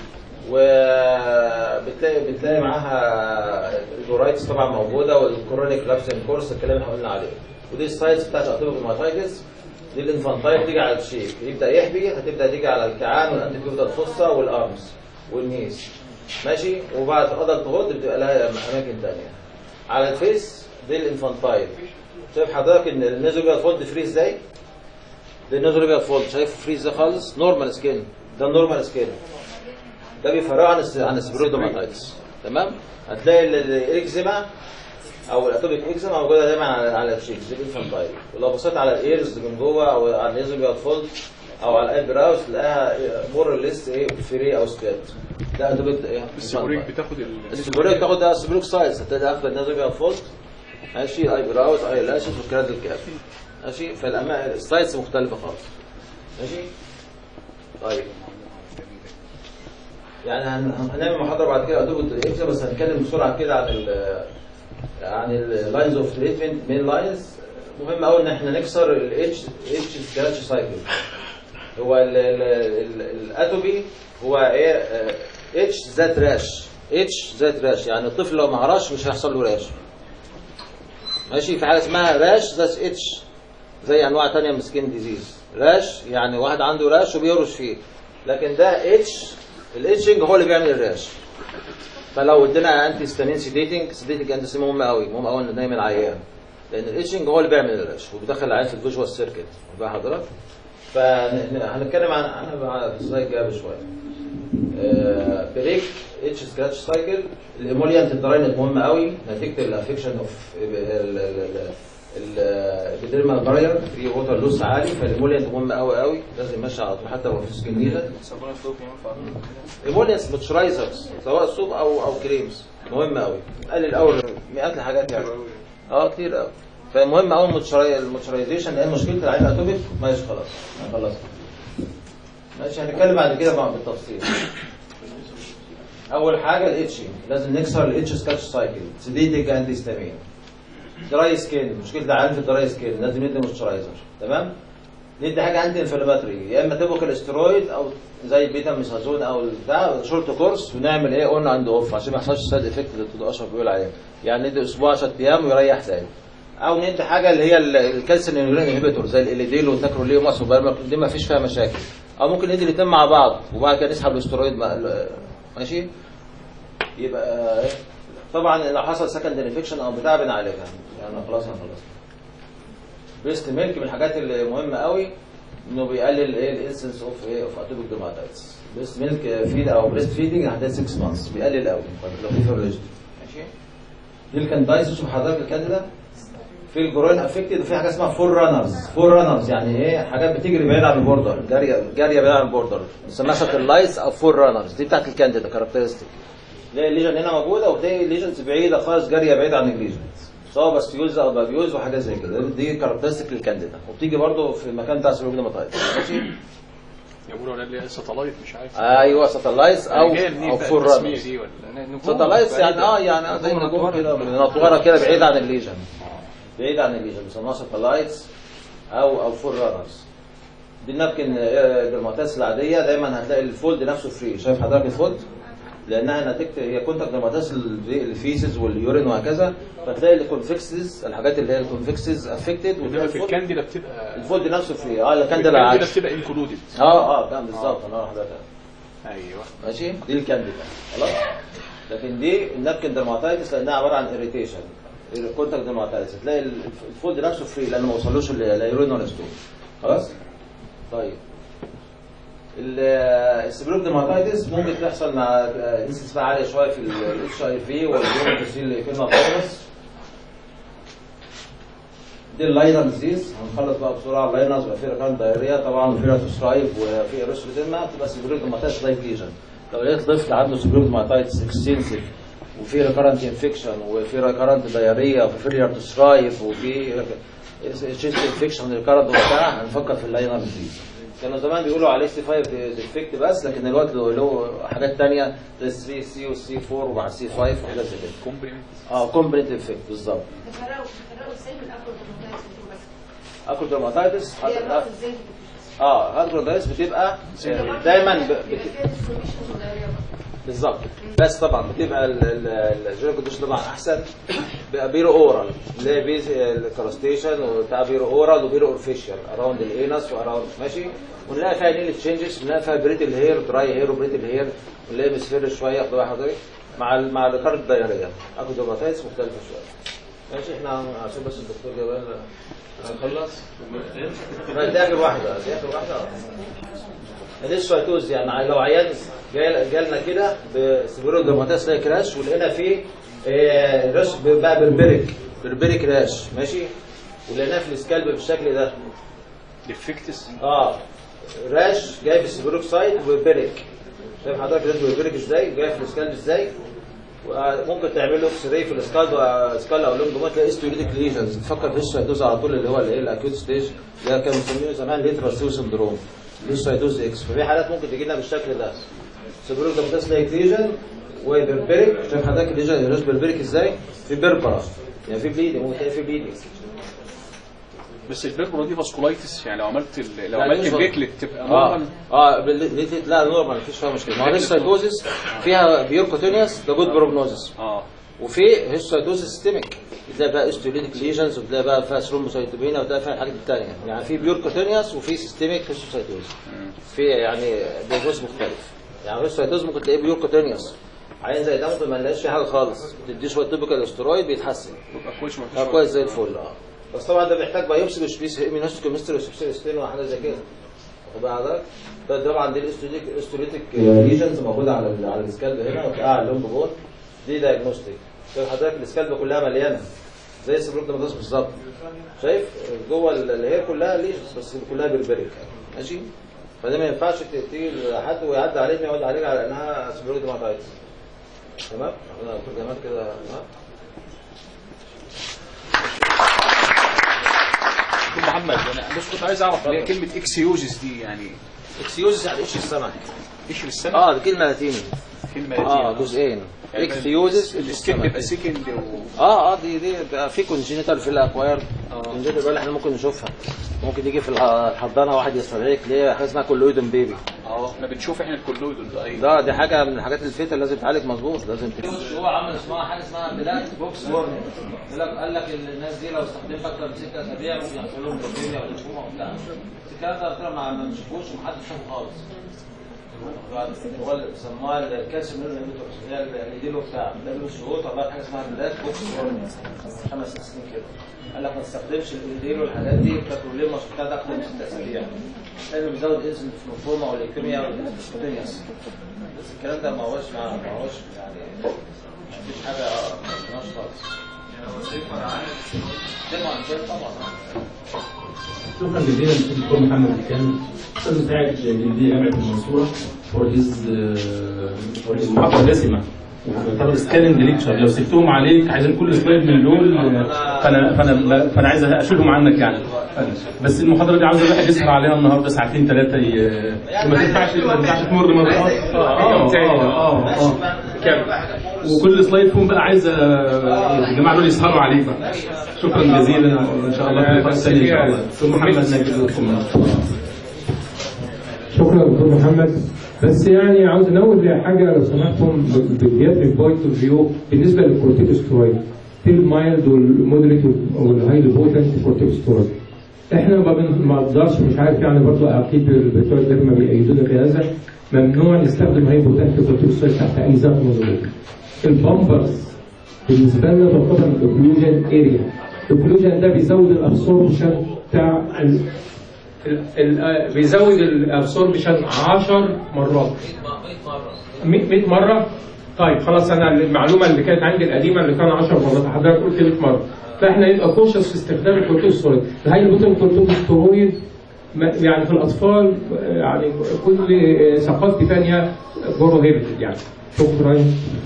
وبتلاقي بتلاقي معاها الجورايتس طبعا موجوده والكرونيك لابسين كورس الكلام اللي احنا قلنا عليه ودي السايتس بتاعت اتوبيك الماتايتس دي الانفانتايل تيجي على الشيك يبدا يحبي هتبدا تيجي على الكعان والانتي بيبدا الفصه والارمز والنيس ماشي وبعد ادلت هود بتبقى لها اماكن ثانيه على الفيس دي الانفانتايل شايف حضرتك ان النيزوجيال فولد فري ازاي؟ ده النيزوجيال فولد شايف فري ازاي خالص نورمال سكين ده النورمال سكين ده بيفرقه عن الس- عن السبرودوماتايتس تمام هتلاقي ال- الاكزيما او الاتوبيك اكزيما موجوده دايما على على الشيك دي الانفانتايل ولو بصيت على الايرز من جوه او على النيزوجيال فولد او على الايبراوز تلاقيها مور ليست ايه فري او سكات ده اتوبيك ايه السيبوريك infantile. بتاخد ال السبريك تاخد ده السبريك سايز هتلاقي اخد النازل فولت ماشي اي براوز اي لاشز والكراد الكاب ماشي فالأما السايز مختلفه خالص ماشي طيب يعني هن- هنعمل محاضره بعد كده ادوب الاكسا بس هنتكلم بسرعه كده عن ال عن اللاينز اوف تريتمنت مين لاينز مهم قوي ان احنا نكسر الاتش اتش سكراتش سايكل هو ال- ال- ال- الاتوبي هو ايه اتش ذات راش اتش ذات راش يعني الطفل لو ما هرش مش هيحصل له راش ماشي في حاجه اسمها راش ذات اتش زي انواع تانية من سكين ديزيز راش يعني واحد عنده راش وبيرش فيه لكن ده اتش الاتشنج هو اللي بيعمل الراش فلو ادينا انتي ستامين سيديتنج سيديتنج انتي مهم قوي مهم قوي ان نايم العيان لان الاتشنج هو اللي بيعمل الراش وبيدخل العيان في الفيجوال سيركت بقى حضرتك فهنتكلم عن عنها بعد السلايد جايه بشويه آه، بريك اتش سكراتش سايكل الايموليانت الدراينت مهم قوي نتيجه الافكشن اوف الابيديرمال بارير في ووتر لوس عالي فالايموليانت مهم قوي قوي لازم يمشي على طول حتى لو في سكين ليجن صابون الصوب ينفع ايموليانس موتشرايزرز سواء صوب او او كريمز مهم قوي قلل قوي مئات الحاجات يعني اه كتير قوي فمهم قوي الموتشرايزيشن لان مشكله العين اتوبيك ماشي خلاص خلاص ماشي هنتكلم بعد كده بقى بالتفصيل اول حاجه الاتشنج لازم نكسر الاتش سكاتش سايكل سيديتك انتي هيستامين دراي سكين مشكله العيان في الدراي سكين لازم ندي موتشرايزر تمام ندي حاجه انتي انفلاماتوري يا اما تبقى الاسترويد او زي البيتا ميثازون او بتاع شورت كورس ونعمل ايه اون اند اوف عشان ما يحصلش سايد افكت اللي الدكتور اشرف بيقول عليه يعني ندي اسبوع 10 ايام ويريح تاني او ندي حاجه اللي هي ال- الكالسيوم انهبيتور زي الاليديل والتاكروليوماس وبرمك دي ما فيش فيها مشاكل او ممكن ندي الاثنين مع بعض وبعد كده نسحب الاسترويد مع ال- ماشي يبقى إيه؟ طبعا لو حصل سكند انفكشن او بتاع بنعالجها يعني خلاص هنخلص بريست ميلك من الحاجات اللي مهمه قوي انه بيقلل ايه الانسنس اوف ايه اوف اتوبيك ديرماتايتس بريست ميلك فيد او بريست فيدنج لحد 6 مانثs بيقلل قوي لو في فيرولوجي ماشي دي الكاندايز شوف حضرتك الكانديدا في الجروين افكتد وفي حاجه اسمها فور رانرز فور رانرز يعني ايه حاجات بتجري بعيد عن البوردر جاريه جاريه بعيد عن البوردر بنسميها ساتلايتس او فور رانرز دي بتاعت الكانديدا كاركترستيك تلاقي الليجن هنا موجوده وتلاقي الليجنز بعيده خالص جاريه بعيد عن الليجن سواء باستيوز او بابيوز وحاجات زي كده دي كاركترستيك للكانديدا وبتيجي برضه في المكان بتاع سيروجينوماتايتس ماشي يقولوا على اللي ساتلايت مش عارف ايوه ساتلايتس او هي منين او بقى فور التسمية رانرز دي ولا نجوم ساتلايتس يعني بعيدة. اه يعني زي نجوم نجوم منورة. كده منطوره كده بعيد عن الليجن بعيد عن الليجن بيسموها ساتلايتس او او فور رانرز دي النابكن الدرماتاس العاديه دايما هتلاقي الفولد نفسه فري شايف حضرتك الفولد لانها نتيجه هي كونتاكت درماتاس الفيسز واليورين وهكذا فتلاقي الكونفكسز الحاجات اللي هي الكونفكسز افكتد انما في الكانديدا بتبقى الفولد نفسه فري اه الكانديلا الكانديدا العكس بتبقى انكلودد اه اه تمام بالظبط انا حضرتك ايوه ماشي دي الكانديدا خلاص لكن دي النابكن درماتايتس لانها عباره عن اريتيشن الكونتاكت درماتايتس تلاقي الفولد نفسه فري لانه ما وصلوش لا يورين ولا ستون خلاص طيب السبروك درماتايتس ممكن تحصل مع نسبة عالية شوية في الاتش اي في والجيومترسيل فيما فيروس دي اللاينر ديزيز هنخلص بقى بسرعه اللاينرز بيبقى فيه ريكارنت دايريا طبعا وفي راتوسترايف وفي اريثرويديما بتبقى سبروك درماتايتس لايف ليجن لو لقيت طفل عنده سبروك درماتايتس اكستنسيف وفي ريكارنت انفكشن وفي ريكارنت دايريا وفي فيلير تو سترايف وفي تشيست انفكشن ريكارنت وبتاع هنفكر في اللاينر ديزيز كانوا زمان بيقولوا عليه سي 5 ديفكت بس لكن دلوقتي له له حاجات ثانيه زي 3 سي وسي 4 ومع سي 5 وحاجات زي كده كومبلمنت اه كومبليت افكت بالظبط تفرقوا تفرقوا ازاي من الاكروبروماتايتس انتوا بس اكل درماتايتس هي النقط ازاي اه اكروبروماتايتس بتبقى آه، دايما ب... بت... فيها ديسكوميشن ولا بالظبط بس طبعا بتبقى الجينيك كونديشن طبعا احسن بيبقى بيرو اورال اللي هي بيز الكراستيشن وبتاع بيرو اورال وبيرو اورفيشال اراوند الانس واراوند ماشي ونلاقي فيها نيل تشينجز ونلاقي فيها بريتل هير دراي هير وبريتل هير ونلاقي مصفر شويه خد بالك حضرتك مع ال مع الكارت الدايريه اكو دوماتايتس مختلفه شويه ماشي احنا عشان بس الدكتور جمال هنخلص لا، دي اخر واحده دي اخر واحده الاسفايتوز يعني لو عيان جاي- جالنا كده بسبيرو دوماتاس لاي كراش ولقينا فيه آه، راش بقى بربريك بربريك راش ماشي ولقيناه في السكالب بالشكل ده ديفكتس اه راش جاي في السبيروكسايد وبربريك شايف حضرتك ده بربريك ازاي جاي في السكالب ازاي ممكن تعمل له اكس راي في السكالب سكال او لونج تلاقي استوليتيك ليجنز تفكر في الشايدوز على طول اللي هو الايه الاكيوت ستيج اللي كانوا مسمينه زمان ليتراسيو سندروم الشايدوز اكس ففي حالات ممكن تجي لنا بالشكل ده سبروك ده تلاقي ليجن وبربريك شايف حضرتك الليجن اللي بربريك ازاي في بيربرا يعني في بليدنج ممكن تلاقي في بليدنج بس البيربرا دي فاسكولايتس يعني لو عملت ال... لو لا، عملت مش البيكلت تبقى اه نورمال اه بال- لا نورمال مفيش فيها مشكله ما هو الهيستايتوزيس فيها بيوركوتينيوس ده جود بروجنوزس اه وفي هيستايتوزيس سيستميك بتلاقي بقى استوليتيك ليجنز وتلاقي بقى فيها ثرومبوسايتوبينا وتلاقي فيها الحاجات الثانيه يعني في بيوركوتينيوس وفي سيستميك هيستايتوزيس في يعني ديجوز مختلف يعني الهيستايتوز ممكن تلاقيه بيوركوتينيوس عين زي ده ممكن ما نلاقيش فيه حاجه خالص تديه شويه توبيكال استرويد بيتحسن يبقى كويس ما اه كويس زي الفل اه بس طبعا ده بيحتاج بايوبسي مش بيس ايمينوستيك كيمستري وسبسيستين وحاجات زي كده واخد بال حضرتك ده طبعا دي الاستوليتيك استوليتيك ليجنز موجوده على ال على السكالب هنا وتلاقيها على اللومب بول دي دايجنوستيك شايف حضرتك السكالب كلها مليانه زي السبروك ده بالظبط شايف جوه ال- الهير كلها ليجنز بس كلها بربريك ماشي فده ما ينفعش ت- تيجي لحد ويعدي عليك يقعد عليك على انها سبروك ديماتايتس تمام؟ انا دكتور جمال كده تمام؟ دكتور محمد انا بس كنت عايز اعرف اللي هي كلمه اكسيوزس دي يعني اكسيوزس يعني ايش السمك ايش في السنه اه دي كلمه لاتيني كلمه اه لاتينية. جزئين يعني اكسيوزس السكيب بيبقى سكند و... اه اه دي دي بقى في كونجينيتال في الاكواير آه. كونجينيتال بقى اللي احنا ممكن نشوفها ممكن يجي في الح- الحضانه واحد يستدعيك ليه حاجه اسمها كولويدن بيبي اه احنا بنشوف احنا الكلويد ده ايوه ده دي حاجه من الحاجات الفيتا اللي لازم تعالج مظبوط لازم هو عمل اسمها حاجه اسمها بلاك بوكس وورنينج قال لك الناس دي لو استخدمت اكتر من ست اسابيع ممكن يحصل لهم بكتيريا ولا لحومه وبتاع الكلام ده طلع ما ما نشوفوش ومحدش شافه خالص هو اللي بيسموها الكالسيوم انهبيتورز اللي هي الهيديلو بتاع ده له شهور طلعت حاجه اسمها بلاك بوكس وورنينج خمس ست سنين كده قال لك ما تستخدمش الهيديلو والحاجات دي بتاكل ليه مش بتاع ده اكتر من ست اسابيع لانه بيزود انسولين في المفرومه والليكيميا والسبوتينيوس بس الكلام ده ما هوش ما ما هوش يعني مفيش حاجه ما هوش خالص طبعا طبعا شكرا جزيلا للدكتور محمد كان استاذ مساعد جلديه جامعه المنصوره فور هيز فور هيز محاضره دسمه محاضره سكاننج ليكتشر لو سبتهم عليك عايزين كل سلايد من دول آه، فانا فانا فانا عايز اشيلهم عنك يعني بس المحاضره دي عاوز الواحد يسهر عليها النهارده ساعتين ثلاثه وما تنفعش ما تنفعش تمر مره اه اه اه اه كامل وكل سلايد فيهم بقى عايز آه، الجماعه دول يسهروا عليه بقى شكرا جزيلا وان شاء الله في اللقاء الثاني ان شاء الله ثم محمد نجد شكرا دكتور محمد بس يعني عاوز انوه حاجه لو سمحتم بالبياتريك بوينت اوف فيو بالنسبه للكورتيكوسترويد في المايلد والمودريت والهايلي بوتنت كورتيكوسترويد احنا ما بن- ما نقدرش مش عارف يعني برضه اكيد البتوع ده ما بيأيدونا في هذا ممنوع نستخدم هاي بوتنت كورتيكوسترويد تحت اي ظرف من الظروف البامبرز بالنسبه لنا تعتبر الاوكلوجن اريا الاوكلوجن ده بيزود الابسوربشن بتاع ال- ال- ال- بيزود الابسوربشن 10 مرات 100 100 مره طيب خلاص انا المعلومه اللي كانت عندي القديمه اللي كان 10 مرات حضرتك قلت 100 مره فاحنا يبقى كونشس في استخدام الكورتيكوستيرويد هاي البوتن الكورتيكوستيرويد ما- يعني في الاطفال آه، يعني كل آه، ثقافه ثانيه بروهيبتد يعني شكرا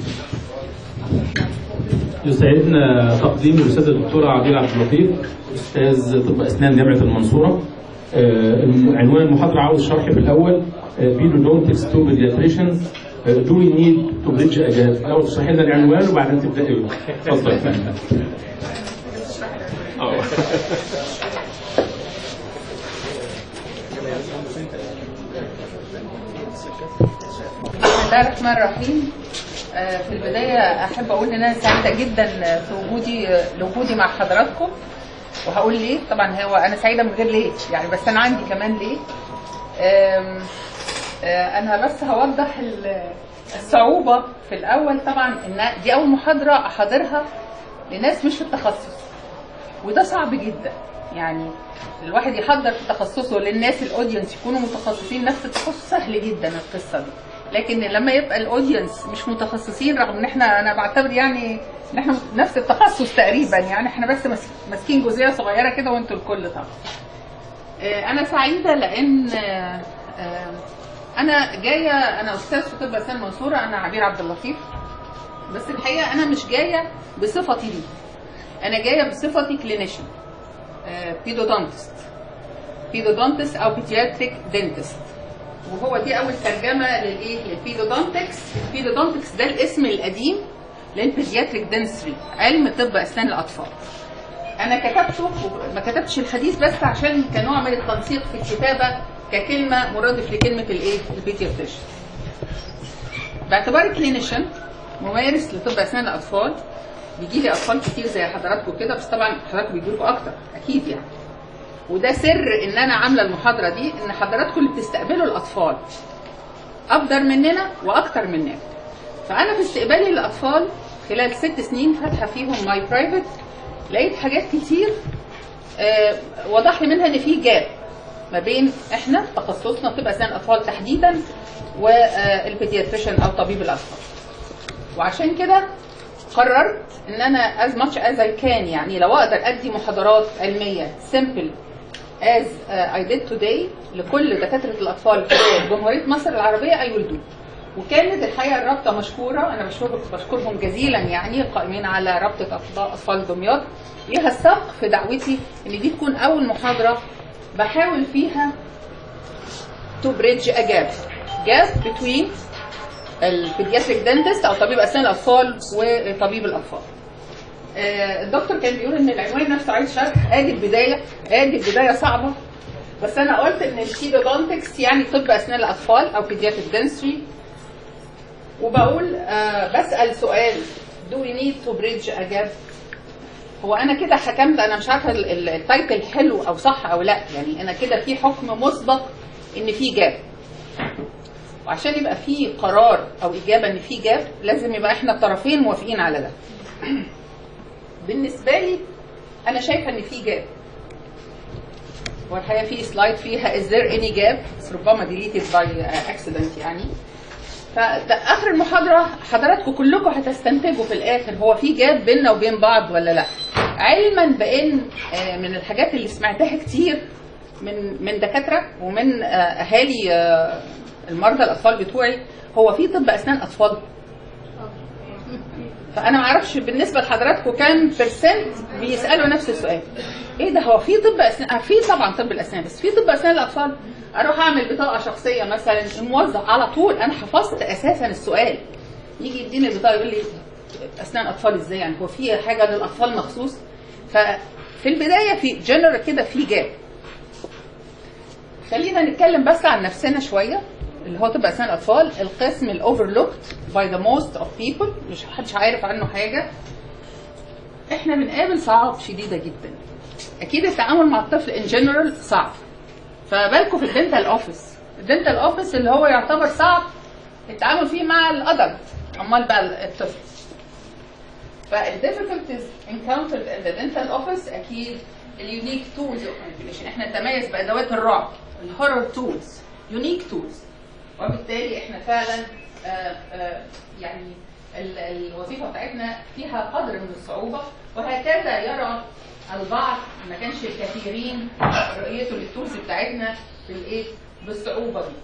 يسعدنا تقديم الاستاذه الدكتوره عبير عبد اللطيف استاذ طب اسنان جامعه المنصوره آه، الم- عنوان المحاضره عاوز شرح في الاول بيدودونتكس تو بيدياتريشنز دو وي نيد تو بريدج اجاب الاول تشرحي لنا العنوان وبعدين تبداي اتفضل الله الرحمن الرحيم آه، في البداية أحب أقول إن أنا سعيدة جدا في وجودي لوجودي مع حضراتكم وهقول ليه طبعا هو أنا سعيدة من غير ليه يعني بس أنا عندي كمان ليه آم، آه، أنا بس هوضح ال- الصعوبة في الأول طبعا إن دي أول محاضرة أحاضرها لناس مش في التخصص وده صعب جدا يعني الواحد يحضر في تخصصه للناس الاودينس يكونوا متخصصين نفس التخصص سهل جدا القصه دي لكن لما يبقى الاودينس مش متخصصين رغم ان احنا انا بعتبر يعني ان احنا نفس التخصص تقريبا يعني احنا بس ماس- ماسكين جزئيه صغيره كده وانتوا الكل طبعا آه، انا سعيده لان آه، آه، انا جايه انا استاذ في طب اسنان منصوره انا عبير عبد اللطيف بس الحقيقه انا مش جايه بصفتي دي انا جايه بصفتي كلينيشن بيدودونتست بيدودونتست او بيدياتريك دنتست وهو دي اول ترجمه للايه للبيدودونتكس البيدودونتكس ده الاسم القديم للبيدياتريك دنسري علم طب اسنان الاطفال انا كتبته ما كتبتش الحديث بس عشان كنوع من التنسيق في الكتابه ككلمه مرادف لكلمه الايه البيدياتريشن باعتباري كلينيشن ممارس لطب اسنان الاطفال بيجي لي اطفال كتير زي حضراتكم كده بس طبعا حضراتكم بيجي لكم اكتر اكيد يعني وده سر ان انا عامله المحاضره دي ان حضراتكم اللي بتستقبلوا الاطفال افضل مننا واكتر مننا فانا في استقبالي للاطفال خلال ست سنين فاتحه فيهم ماي برايفت لقيت حاجات كتير آه، وضح لي منها ان في جاب ما بين احنا تخصصنا طب اسنان الاطفال تحديدا والبيدياتريشن او طبيب الاطفال وعشان كده قررت ان انا as much as I can يعني لو اقدر ادي محاضرات علميه simple as uh, I did today لكل دكاتره الاطفال في جمهوريه مصر العربيه I will do وكانت الحقيقه الرابطه مشكوره انا بشكر بشكرهم جزيلا يعني القائمين على رابطه أطفال- اطفال دمياط ليها السبق في دعوتي ان دي تكون اول محاضره بحاول فيها to bridge a gap gap between البيدياتريك دنتست او طبيب اسنان الاطفال وطبيب الاطفال. آه، الدكتور كان بيقول ان العنوان نفسه عايز شرح ادي البدايه ادي البدايه صعبه بس انا قلت ان البيدودونتكس يعني طب اسنان الاطفال او بيدياتريك دنسري وبقول آه بسال سؤال do we need to bridge a gap هو انا كده حكمت انا مش عارفه ال- ال- التايتل حلو او صح او لا يعني انا كده في حكم مسبق ان في جاب وعشان يبقى في قرار او اجابه ان في جاب لازم يبقى احنا الطرفين موافقين على ده بالنسبه لي انا شايفه ان في جاب والحقيقه في سلايد فيها is there any gap بس ربما deleted by accident يعني فاخر المحاضره حضراتكم كلكم هتستنتجوا في الاخر هو في جاب بيننا وبين بعض ولا لا علما بان آه، من الحاجات اللي سمعتها كتير من من دكاتره ومن آه، اهالي آه، المرضى الاطفال بتوعي هو في طب اسنان اطفال فانا ما اعرفش بالنسبه لحضراتكم كام برسنت بيسالوا نفس السؤال ايه ده هو في طب اسنان آه، في طبعا طب الاسنان بس في طب اسنان الاطفال اروح اعمل بطاقه شخصيه مثلا الموظف على طول انا حفظت اساسا السؤال يجي يديني البطاقه يقول لي اسنان اطفال ازاي يعني هو في حاجه للاطفال مخصوص ففي البدايه في جنرال كده في جاب خلينا نتكلم بس عن نفسنا شويه اللي هو طب اسنان الاطفال القسم الاوفرلوكت باي ذا موست اوف بيبل مش محدش عارف عنه حاجه احنا بنقابل صعاب شديده جدا اكيد التعامل مع الطفل ان جنرال صعب فبالكم في الدنتال اوفيس الدنتال اوفيس اللي هو يعتبر صعب التعامل فيه مع الادلت امال بقى الطفل فالديفيكولتيز encountered in the dental office اكيد اليونيك تولز اوف manipulation احنا نتميز بادوات الرعب الهورر تولز يونيك تولز وبالتالي احنا فعلا آه، آه، يعني ال- الوظيفه بتاعتنا فيها قدر من الصعوبه وهكذا يرى البعض ما كانش الكثيرين رؤيته للتولز بتاعتنا بالايه بالصعوبه دي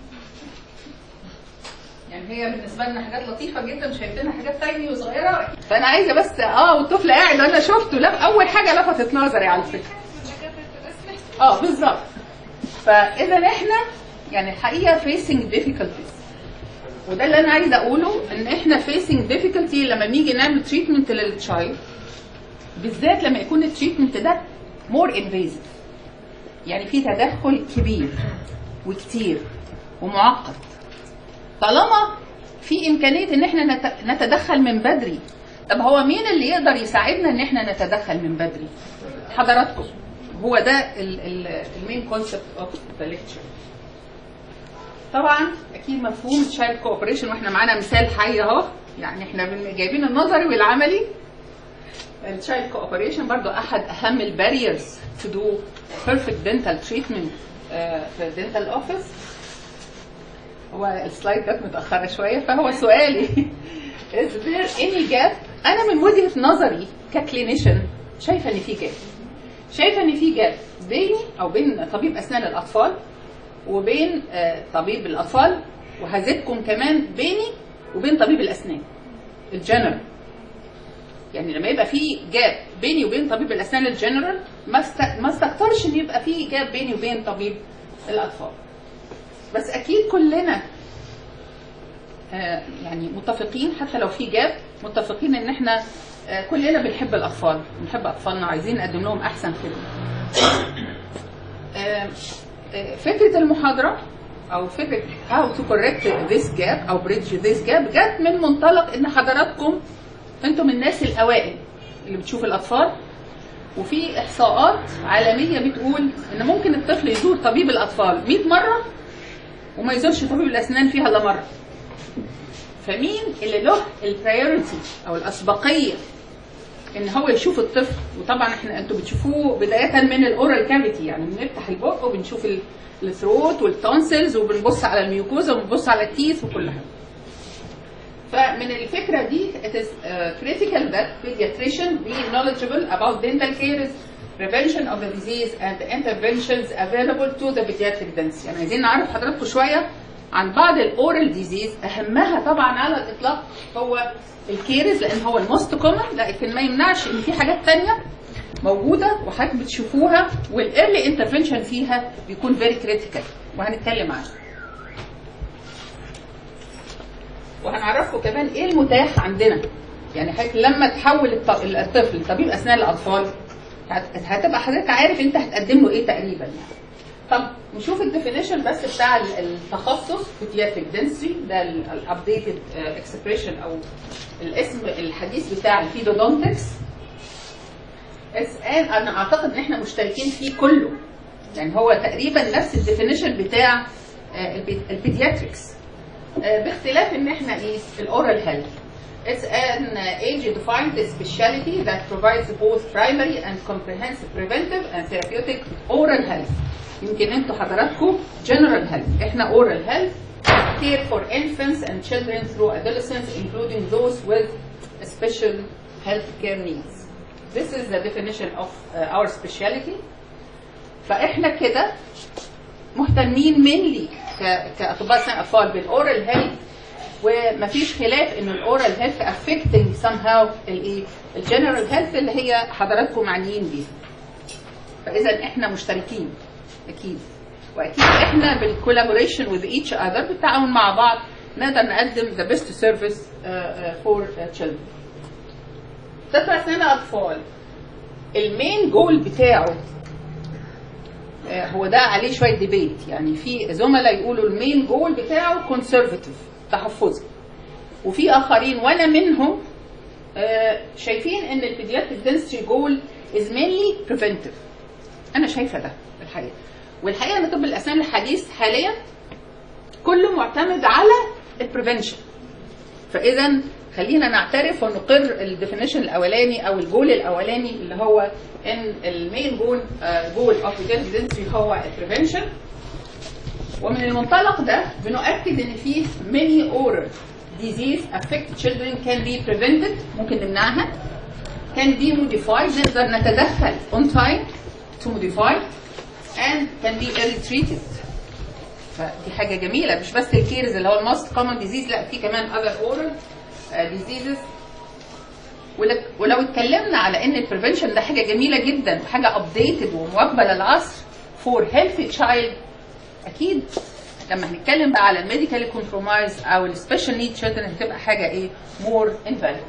يعني هي بالنسبه لنا حاجات لطيفه جدا شايفينها حاجات تايني وصغيره فانا عايزه بس اه والطفل قاعد انا شفته لا اول حاجه لفتت نظري على فكره اه بالظبط فاذا احنا يعني الحقيقه facing difficulties وده اللي انا عايزه اقوله ان احنا facing difficulty لما بنيجي نعمل تريتمنت للتشايلد بالذات لما يكون التريتمنت ده more invasive يعني في تدخل كبير وكتير ومعقد طالما في امكانيه ان احنا نت- نتدخل من بدري طب هو مين اللي يقدر يساعدنا ان احنا نتدخل من بدري حضراتكم هو ده المين كونسبت اوف ذا ليكتشر طبعا اكيد مفهوم تشايلد كوبريشن واحنا معانا مثال حي اهو يعني احنا بن- جايبين النظري والعملي التشايلد كوبريشن برضو احد اهم الباريرز تو دو بيرفكت دنتال تريتمنت في الدنتال اوفيس هو السلايد جت متاخره شويه فهو سؤالي is there any gap انا من وجهه نظري ككلينيشن شايفه ان في جاب شايفه ان في جاب بيني او بين طبيب اسنان الاطفال وبين آه، طبيب الاطفال وهزيدكم كمان بيني وبين طبيب الاسنان الجنرال يعني لما يبقى في جاب بيني وبين طبيب الاسنان الجنرال ما است- ما استكترش ان يبقى في جاب بيني وبين طبيب الاطفال بس اكيد كلنا آه، يعني متفقين حتى لو في جاب متفقين ان احنا آه، كلنا بنحب الاطفال بنحب اطفالنا عايزين نقدم لهم احسن خدمه آه، آه، فكره المحاضره او فكره how to correct this gap او bridge this gap جت من منطلق ان حضراتكم انتم الناس الاوائل اللي بتشوف الاطفال وفي احصاءات عالميه بتقول ان ممكن الطفل يزور طبيب الاطفال 100 مره وما يزورش طبيب الاسنان فيها الا مره فمين اللي له البرايورتي او الاسبقيه ان هو يشوف الطفل وطبعا احنا انتوا بتشوفوه بدايه من الاورال كافيتي يعني بنفتح البق وبنشوف ال- الثروت والتونسلز وبنبص على الميوكوزا وبنبص على التيث وكل حاجه فمن الفكره دي it is uh, critical that pediatrician be knowledgeable about dental care prevention of the disease and the interventions available to the pediatric dentist يعني عايزين نعرف حضراتكم شويه عن بعض الاورال ديزيز اهمها طبعا على الاطلاق هو الكيرز لان هو الموست كومن لكن ما يمنعش ان في حاجات تانية موجوده وحضرتك بتشوفوها والايرلي انترفنشن فيها بيكون فيري كريتيكال وهنتكلم عنها وهنعرفكم كمان ايه المتاح عندنا يعني حضرتك لما تحول الط- الطفل لطبيب اسنان الاطفال هت- هتبقى حضرتك عارف انت هتقدم له ايه تقريبا يعني طب نشوف الديفينيشن بس بتاع ال- التخصص بيدياتريك دنسري ده الابديتد اكسبريشن او الاسم الحديث بتاع البيدودونتكس اس ان انا اعتقد ان احنا مشتركين فيه كله يعني هو تقريبا نفس الديفينيشن بتاع البيدياتريكس باختلاف ان احنا ايه الاورال هيلث It's an uh, age-defined specialty that provides both primary and comprehensive preventive and therapeutic oral health. يمكن انتوا حضراتكم general health، احنا oral health care for infants and children through adolescence including those with special health care needs. This is the definition of uh, our specialty. فاحنا كده مهتمين منلي كاطباء اسنان اطفال بالاورال هيلث ومفيش خلاف ان الاورال هيلث افكتنج سام هاو الايه الجنرال هيلث اللي هي حضراتكم معنيين بيها فاذا احنا مشتركين اكيد واكيد احنا بالكولابوريشن وذ ايتش اذر بالتعاون مع بعض نقدر نقدم ذا بيست سيرفيس فور تشيلدرن طفل اسنان اطفال المين جول بتاعه آه، هو ده عليه شويه ديبيت يعني في زملاء يقولوا المين جول بتاعه كونسرفاتيف تحفظي وفي اخرين وانا منهم آه، شايفين ان البيدياتريك دنسري جول از مينلي بريفنتيف انا شايفه ده الحقيقه والحقيقه ان طب الاسنان الحديث حاليا كله معتمد على البريفنشن فاذا خلينا نعترف ونقر الديفينيشن الاولاني او الجول الاولاني اللي هو ان المين جول جول اوف دنسري هو البريفنشن ومن المنطلق ده بنؤكد ان في many oral disease affect children can be prevented ممكن نمنعها can be modified نقدر نتدخل on time to modify and can be early treated فدي حاجه جميله مش بس الكيرز اللي هو الماست كومن ديزيز لا في كمان other oral ديزيزز ولو اتكلمنا على ان البريفنشن ده حاجه جميله جدا وحاجه ابديتد ومواكبه للعصر فور هيلثي تشايلد اكيد لما هنتكلم بقى على الميديكال كومبرومايز او السبيشال نيد تشيلدرن هتبقى حاجه ايه مور انفاليد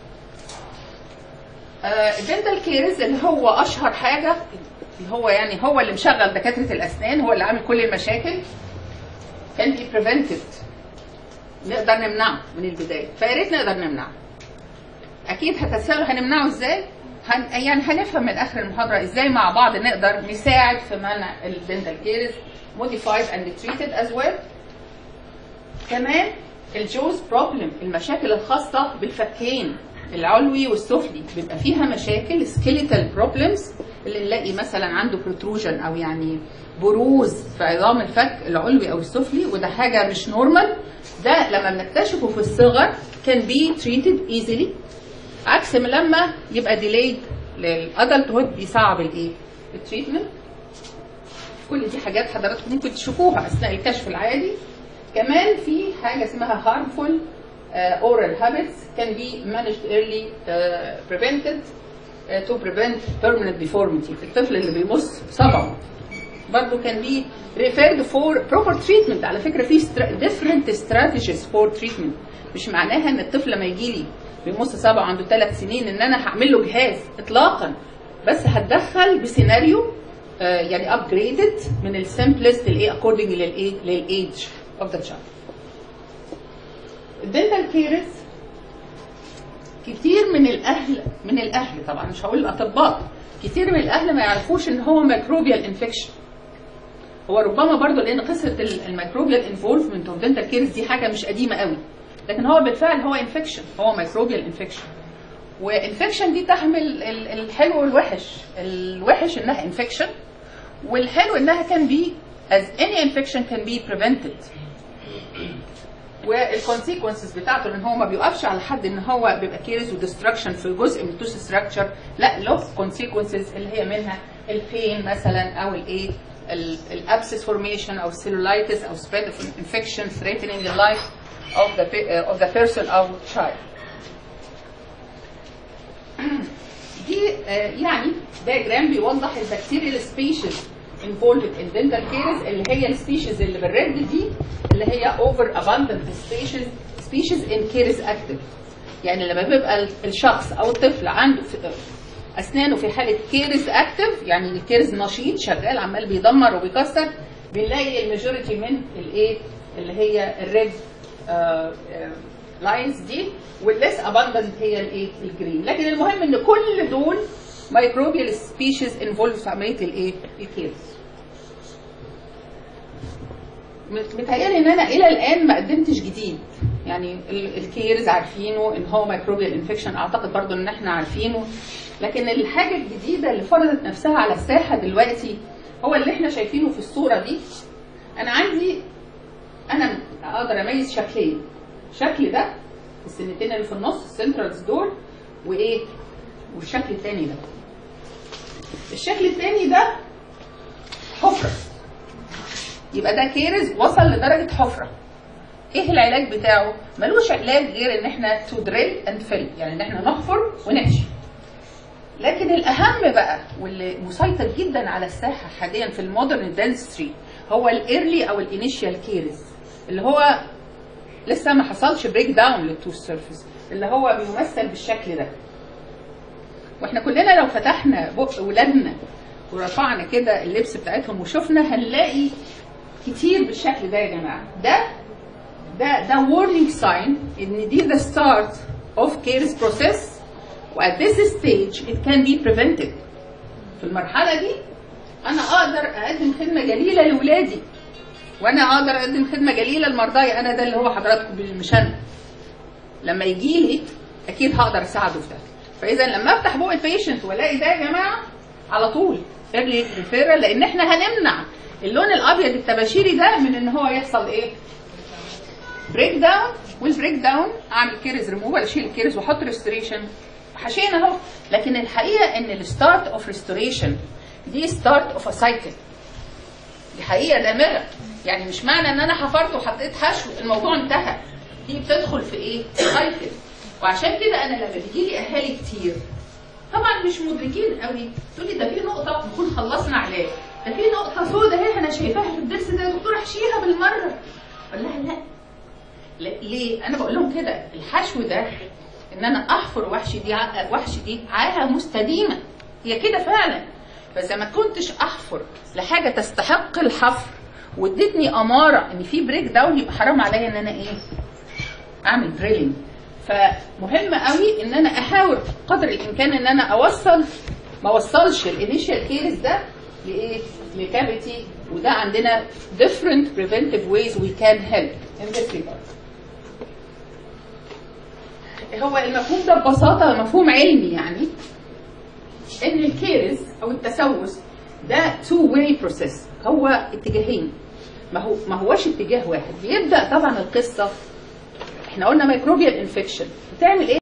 الدنتال كيرز اللي هو اشهر حاجه اللي هو يعني هو اللي مشغل دكاتره الاسنان هو اللي عامل كل المشاكل can be prevented نقدر نمنعه من البدايه فيا ريت نقدر نمنعه اكيد هتسالوا هنمنعه ازاي هن... يعني هنفهم من اخر المحاضره ازاي مع بعض نقدر نساعد في منع الدنتال كيرز modified and treated as well كمان الجوز بروبلم المشاكل الخاصه بالفكين العلوي والسفلي بيبقى فيها مشاكل سكيليتال بروبلمز اللي نلاقي مثلا عنده بروتروجن او يعني بروز في عظام الفك العلوي او السفلي وده حاجه مش نورمال ده لما بنكتشفه في الصغر كان بي تريتد ايزيلي عكس ما لما يبقى ديليد للادلت هود بيصعب الايه التريتمنت كل دي حاجات حضراتكم ممكن تشوفوها اثناء الكشف العادي كمان في حاجه اسمها harmful uh, oral habits can be managed early uh, prevented uh, to prevent permanent deformity الطفل اللي بيمص صبعه برضه كان بي referred for proper treatment على فكره في str- different strategies for treatment مش معناها ان الطفل لما يجي لي بيمص صبعه عنده ثلاث سنين ان انا هعمل له جهاز اطلاقا بس هتدخل بسيناريو آه، يعني upgraded من السمبلست الايه according للايه للايج of the child الدنتال كيرز كتير من الاهل من الاهل طبعا مش هقول الاطباء كتير من الاهل ما يعرفوش ان هو ميكروبيال انفكشن هو ربما برضو لان قصه الميكروبيال انفولفمنت اوف دنتال كيرز دي حاجه مش قديمه قوي لكن هو بالفعل هو انفكشن هو ميكروبيال انفكشن وانفكشن دي تحمل ال- الحلو والوحش الوحش انها انفكشن والحلو انها كان بي as any infection can be prevented والكونسيكونسز بتاعته ان هو ما بيوقفش على حد ان هو بيبقى كيرز وديستراكشن في جزء من التوث ستراكشر لا له كونسيكونسز اللي هي منها البين مثلا او الايه الابسس فورميشن او السيلولايتس او spread of infection threatening the life of the pe- uh, of the person or child دي آه، يعني diagram بيوضح البكتيريال سبيشيز involved in dental caries اللي هي السبيشيز اللي بالريد دي اللي هي over abundant species species in caries active يعني لما بيبقى ال- الشخص او الطفل عنده في اسنانه في حاله كيرز اكتف يعني الكيرز نشيط شغال عمال بيدمر وبيكسر بنلاقي الماجوريتي من الايه اللي هي الريد لاينز دي والليس اباندنت هي الايه الجرين لكن المهم ان كل دول مايكروبيال سبيشيز انفولف في عمليه الايه الكيرز مت- متهيألي ان انا الى الان ما قدمتش جديد يعني ال- الكيرز عارفينه ان هو مايكروبيال انفكشن اعتقد برضو ان احنا عارفينه لكن الحاجه الجديده اللي فرضت نفسها على الساحه دلوقتي هو اللي احنا شايفينه في الصوره دي انا عندي انا اقدر اميز شكلين شكل ده السنتين اللي في النص السنترالز دول وايه والشكل التاني ده الشكل التاني ده حفره يبقى ده كيرز وصل لدرجه حفره ايه العلاج بتاعه ملوش علاج غير ان احنا تو دريل اند فيل يعني ان احنا نحفر ونحشي لكن الاهم بقى واللي مسيطر جدا على الساحه حاليا في المودرن دانستري هو الايرلي او الانيشيال كيرز اللي هو لسه ما حصلش بريك داون للتوث سيرفيس اللي هو بيمثل بالشكل ده واحنا كلنا لو فتحنا بق ولادنا ورفعنا كده اللبس بتاعتهم وشفنا هنلاقي كتير بالشكل ده يا جماعه ده ده ده warning sign ان دي the start of caries process و at this stage it can be prevented في المرحله دي انا اقدر اقدم خدمه جليله لاولادي وانا اقدر اقدم خدمه جليله لمرضاي انا ده اللي هو حضراتكم مش انا لما يجي لي اكيد هقدر اساعده في ده فاذا لما افتح بق البيشنت والاقي ده يا جماعه على طول ايرلي ريفيرال لان احنا هنمنع اللون الابيض التباشيري ده من ان هو يحصل ايه بريك داون والبريك داون اعمل كيرز ريموفال اشيل الكيرز واحط ريستوريشن حشينا اهو لكن الحقيقه ان الستارت اوف ريستوريشن دي ستارت اوف ا سايكل دي حقيقه دامغه يعني مش معنى ان انا حفرت وحطيت حشو الموضوع انتهى دي بتدخل في ايه سايكل وعشان كده انا لما بيجي لي اهالي كتير طبعا مش مدركين قوي تقول لي ده في نقطه نكون خلصنا علاج ده في نقطه سوداء اهي انا شايفاها في الدرس ده يا دكتور احشيها بالمره اقول لها لا لا- ليه؟ انا بقول لهم كده الحشو ده ان انا احفر وحش دي ع- وحش دي عاهه مستديمه هي كده فعلا فاذا ما كنتش احفر لحاجه تستحق الحفر وادتني اماره ان في بريك داون يبقى حرام عليا ان انا ايه؟ اعمل دريلينج فمهم قوي ان انا احاول قدر الامكان ان انا اوصل ما اوصلش الانيشال كيرز ده لايه لكافيتي وده عندنا different preventive ways we can help in this regard هو المفهوم ده ببساطه مفهوم علمي يعني ان الكيرز او التسوس ده two way process هو اتجاهين ما هو ما هوش اتجاه واحد بيبدا طبعا القصه احنا قلنا ميكروبيال انفكشن بتعمل ايه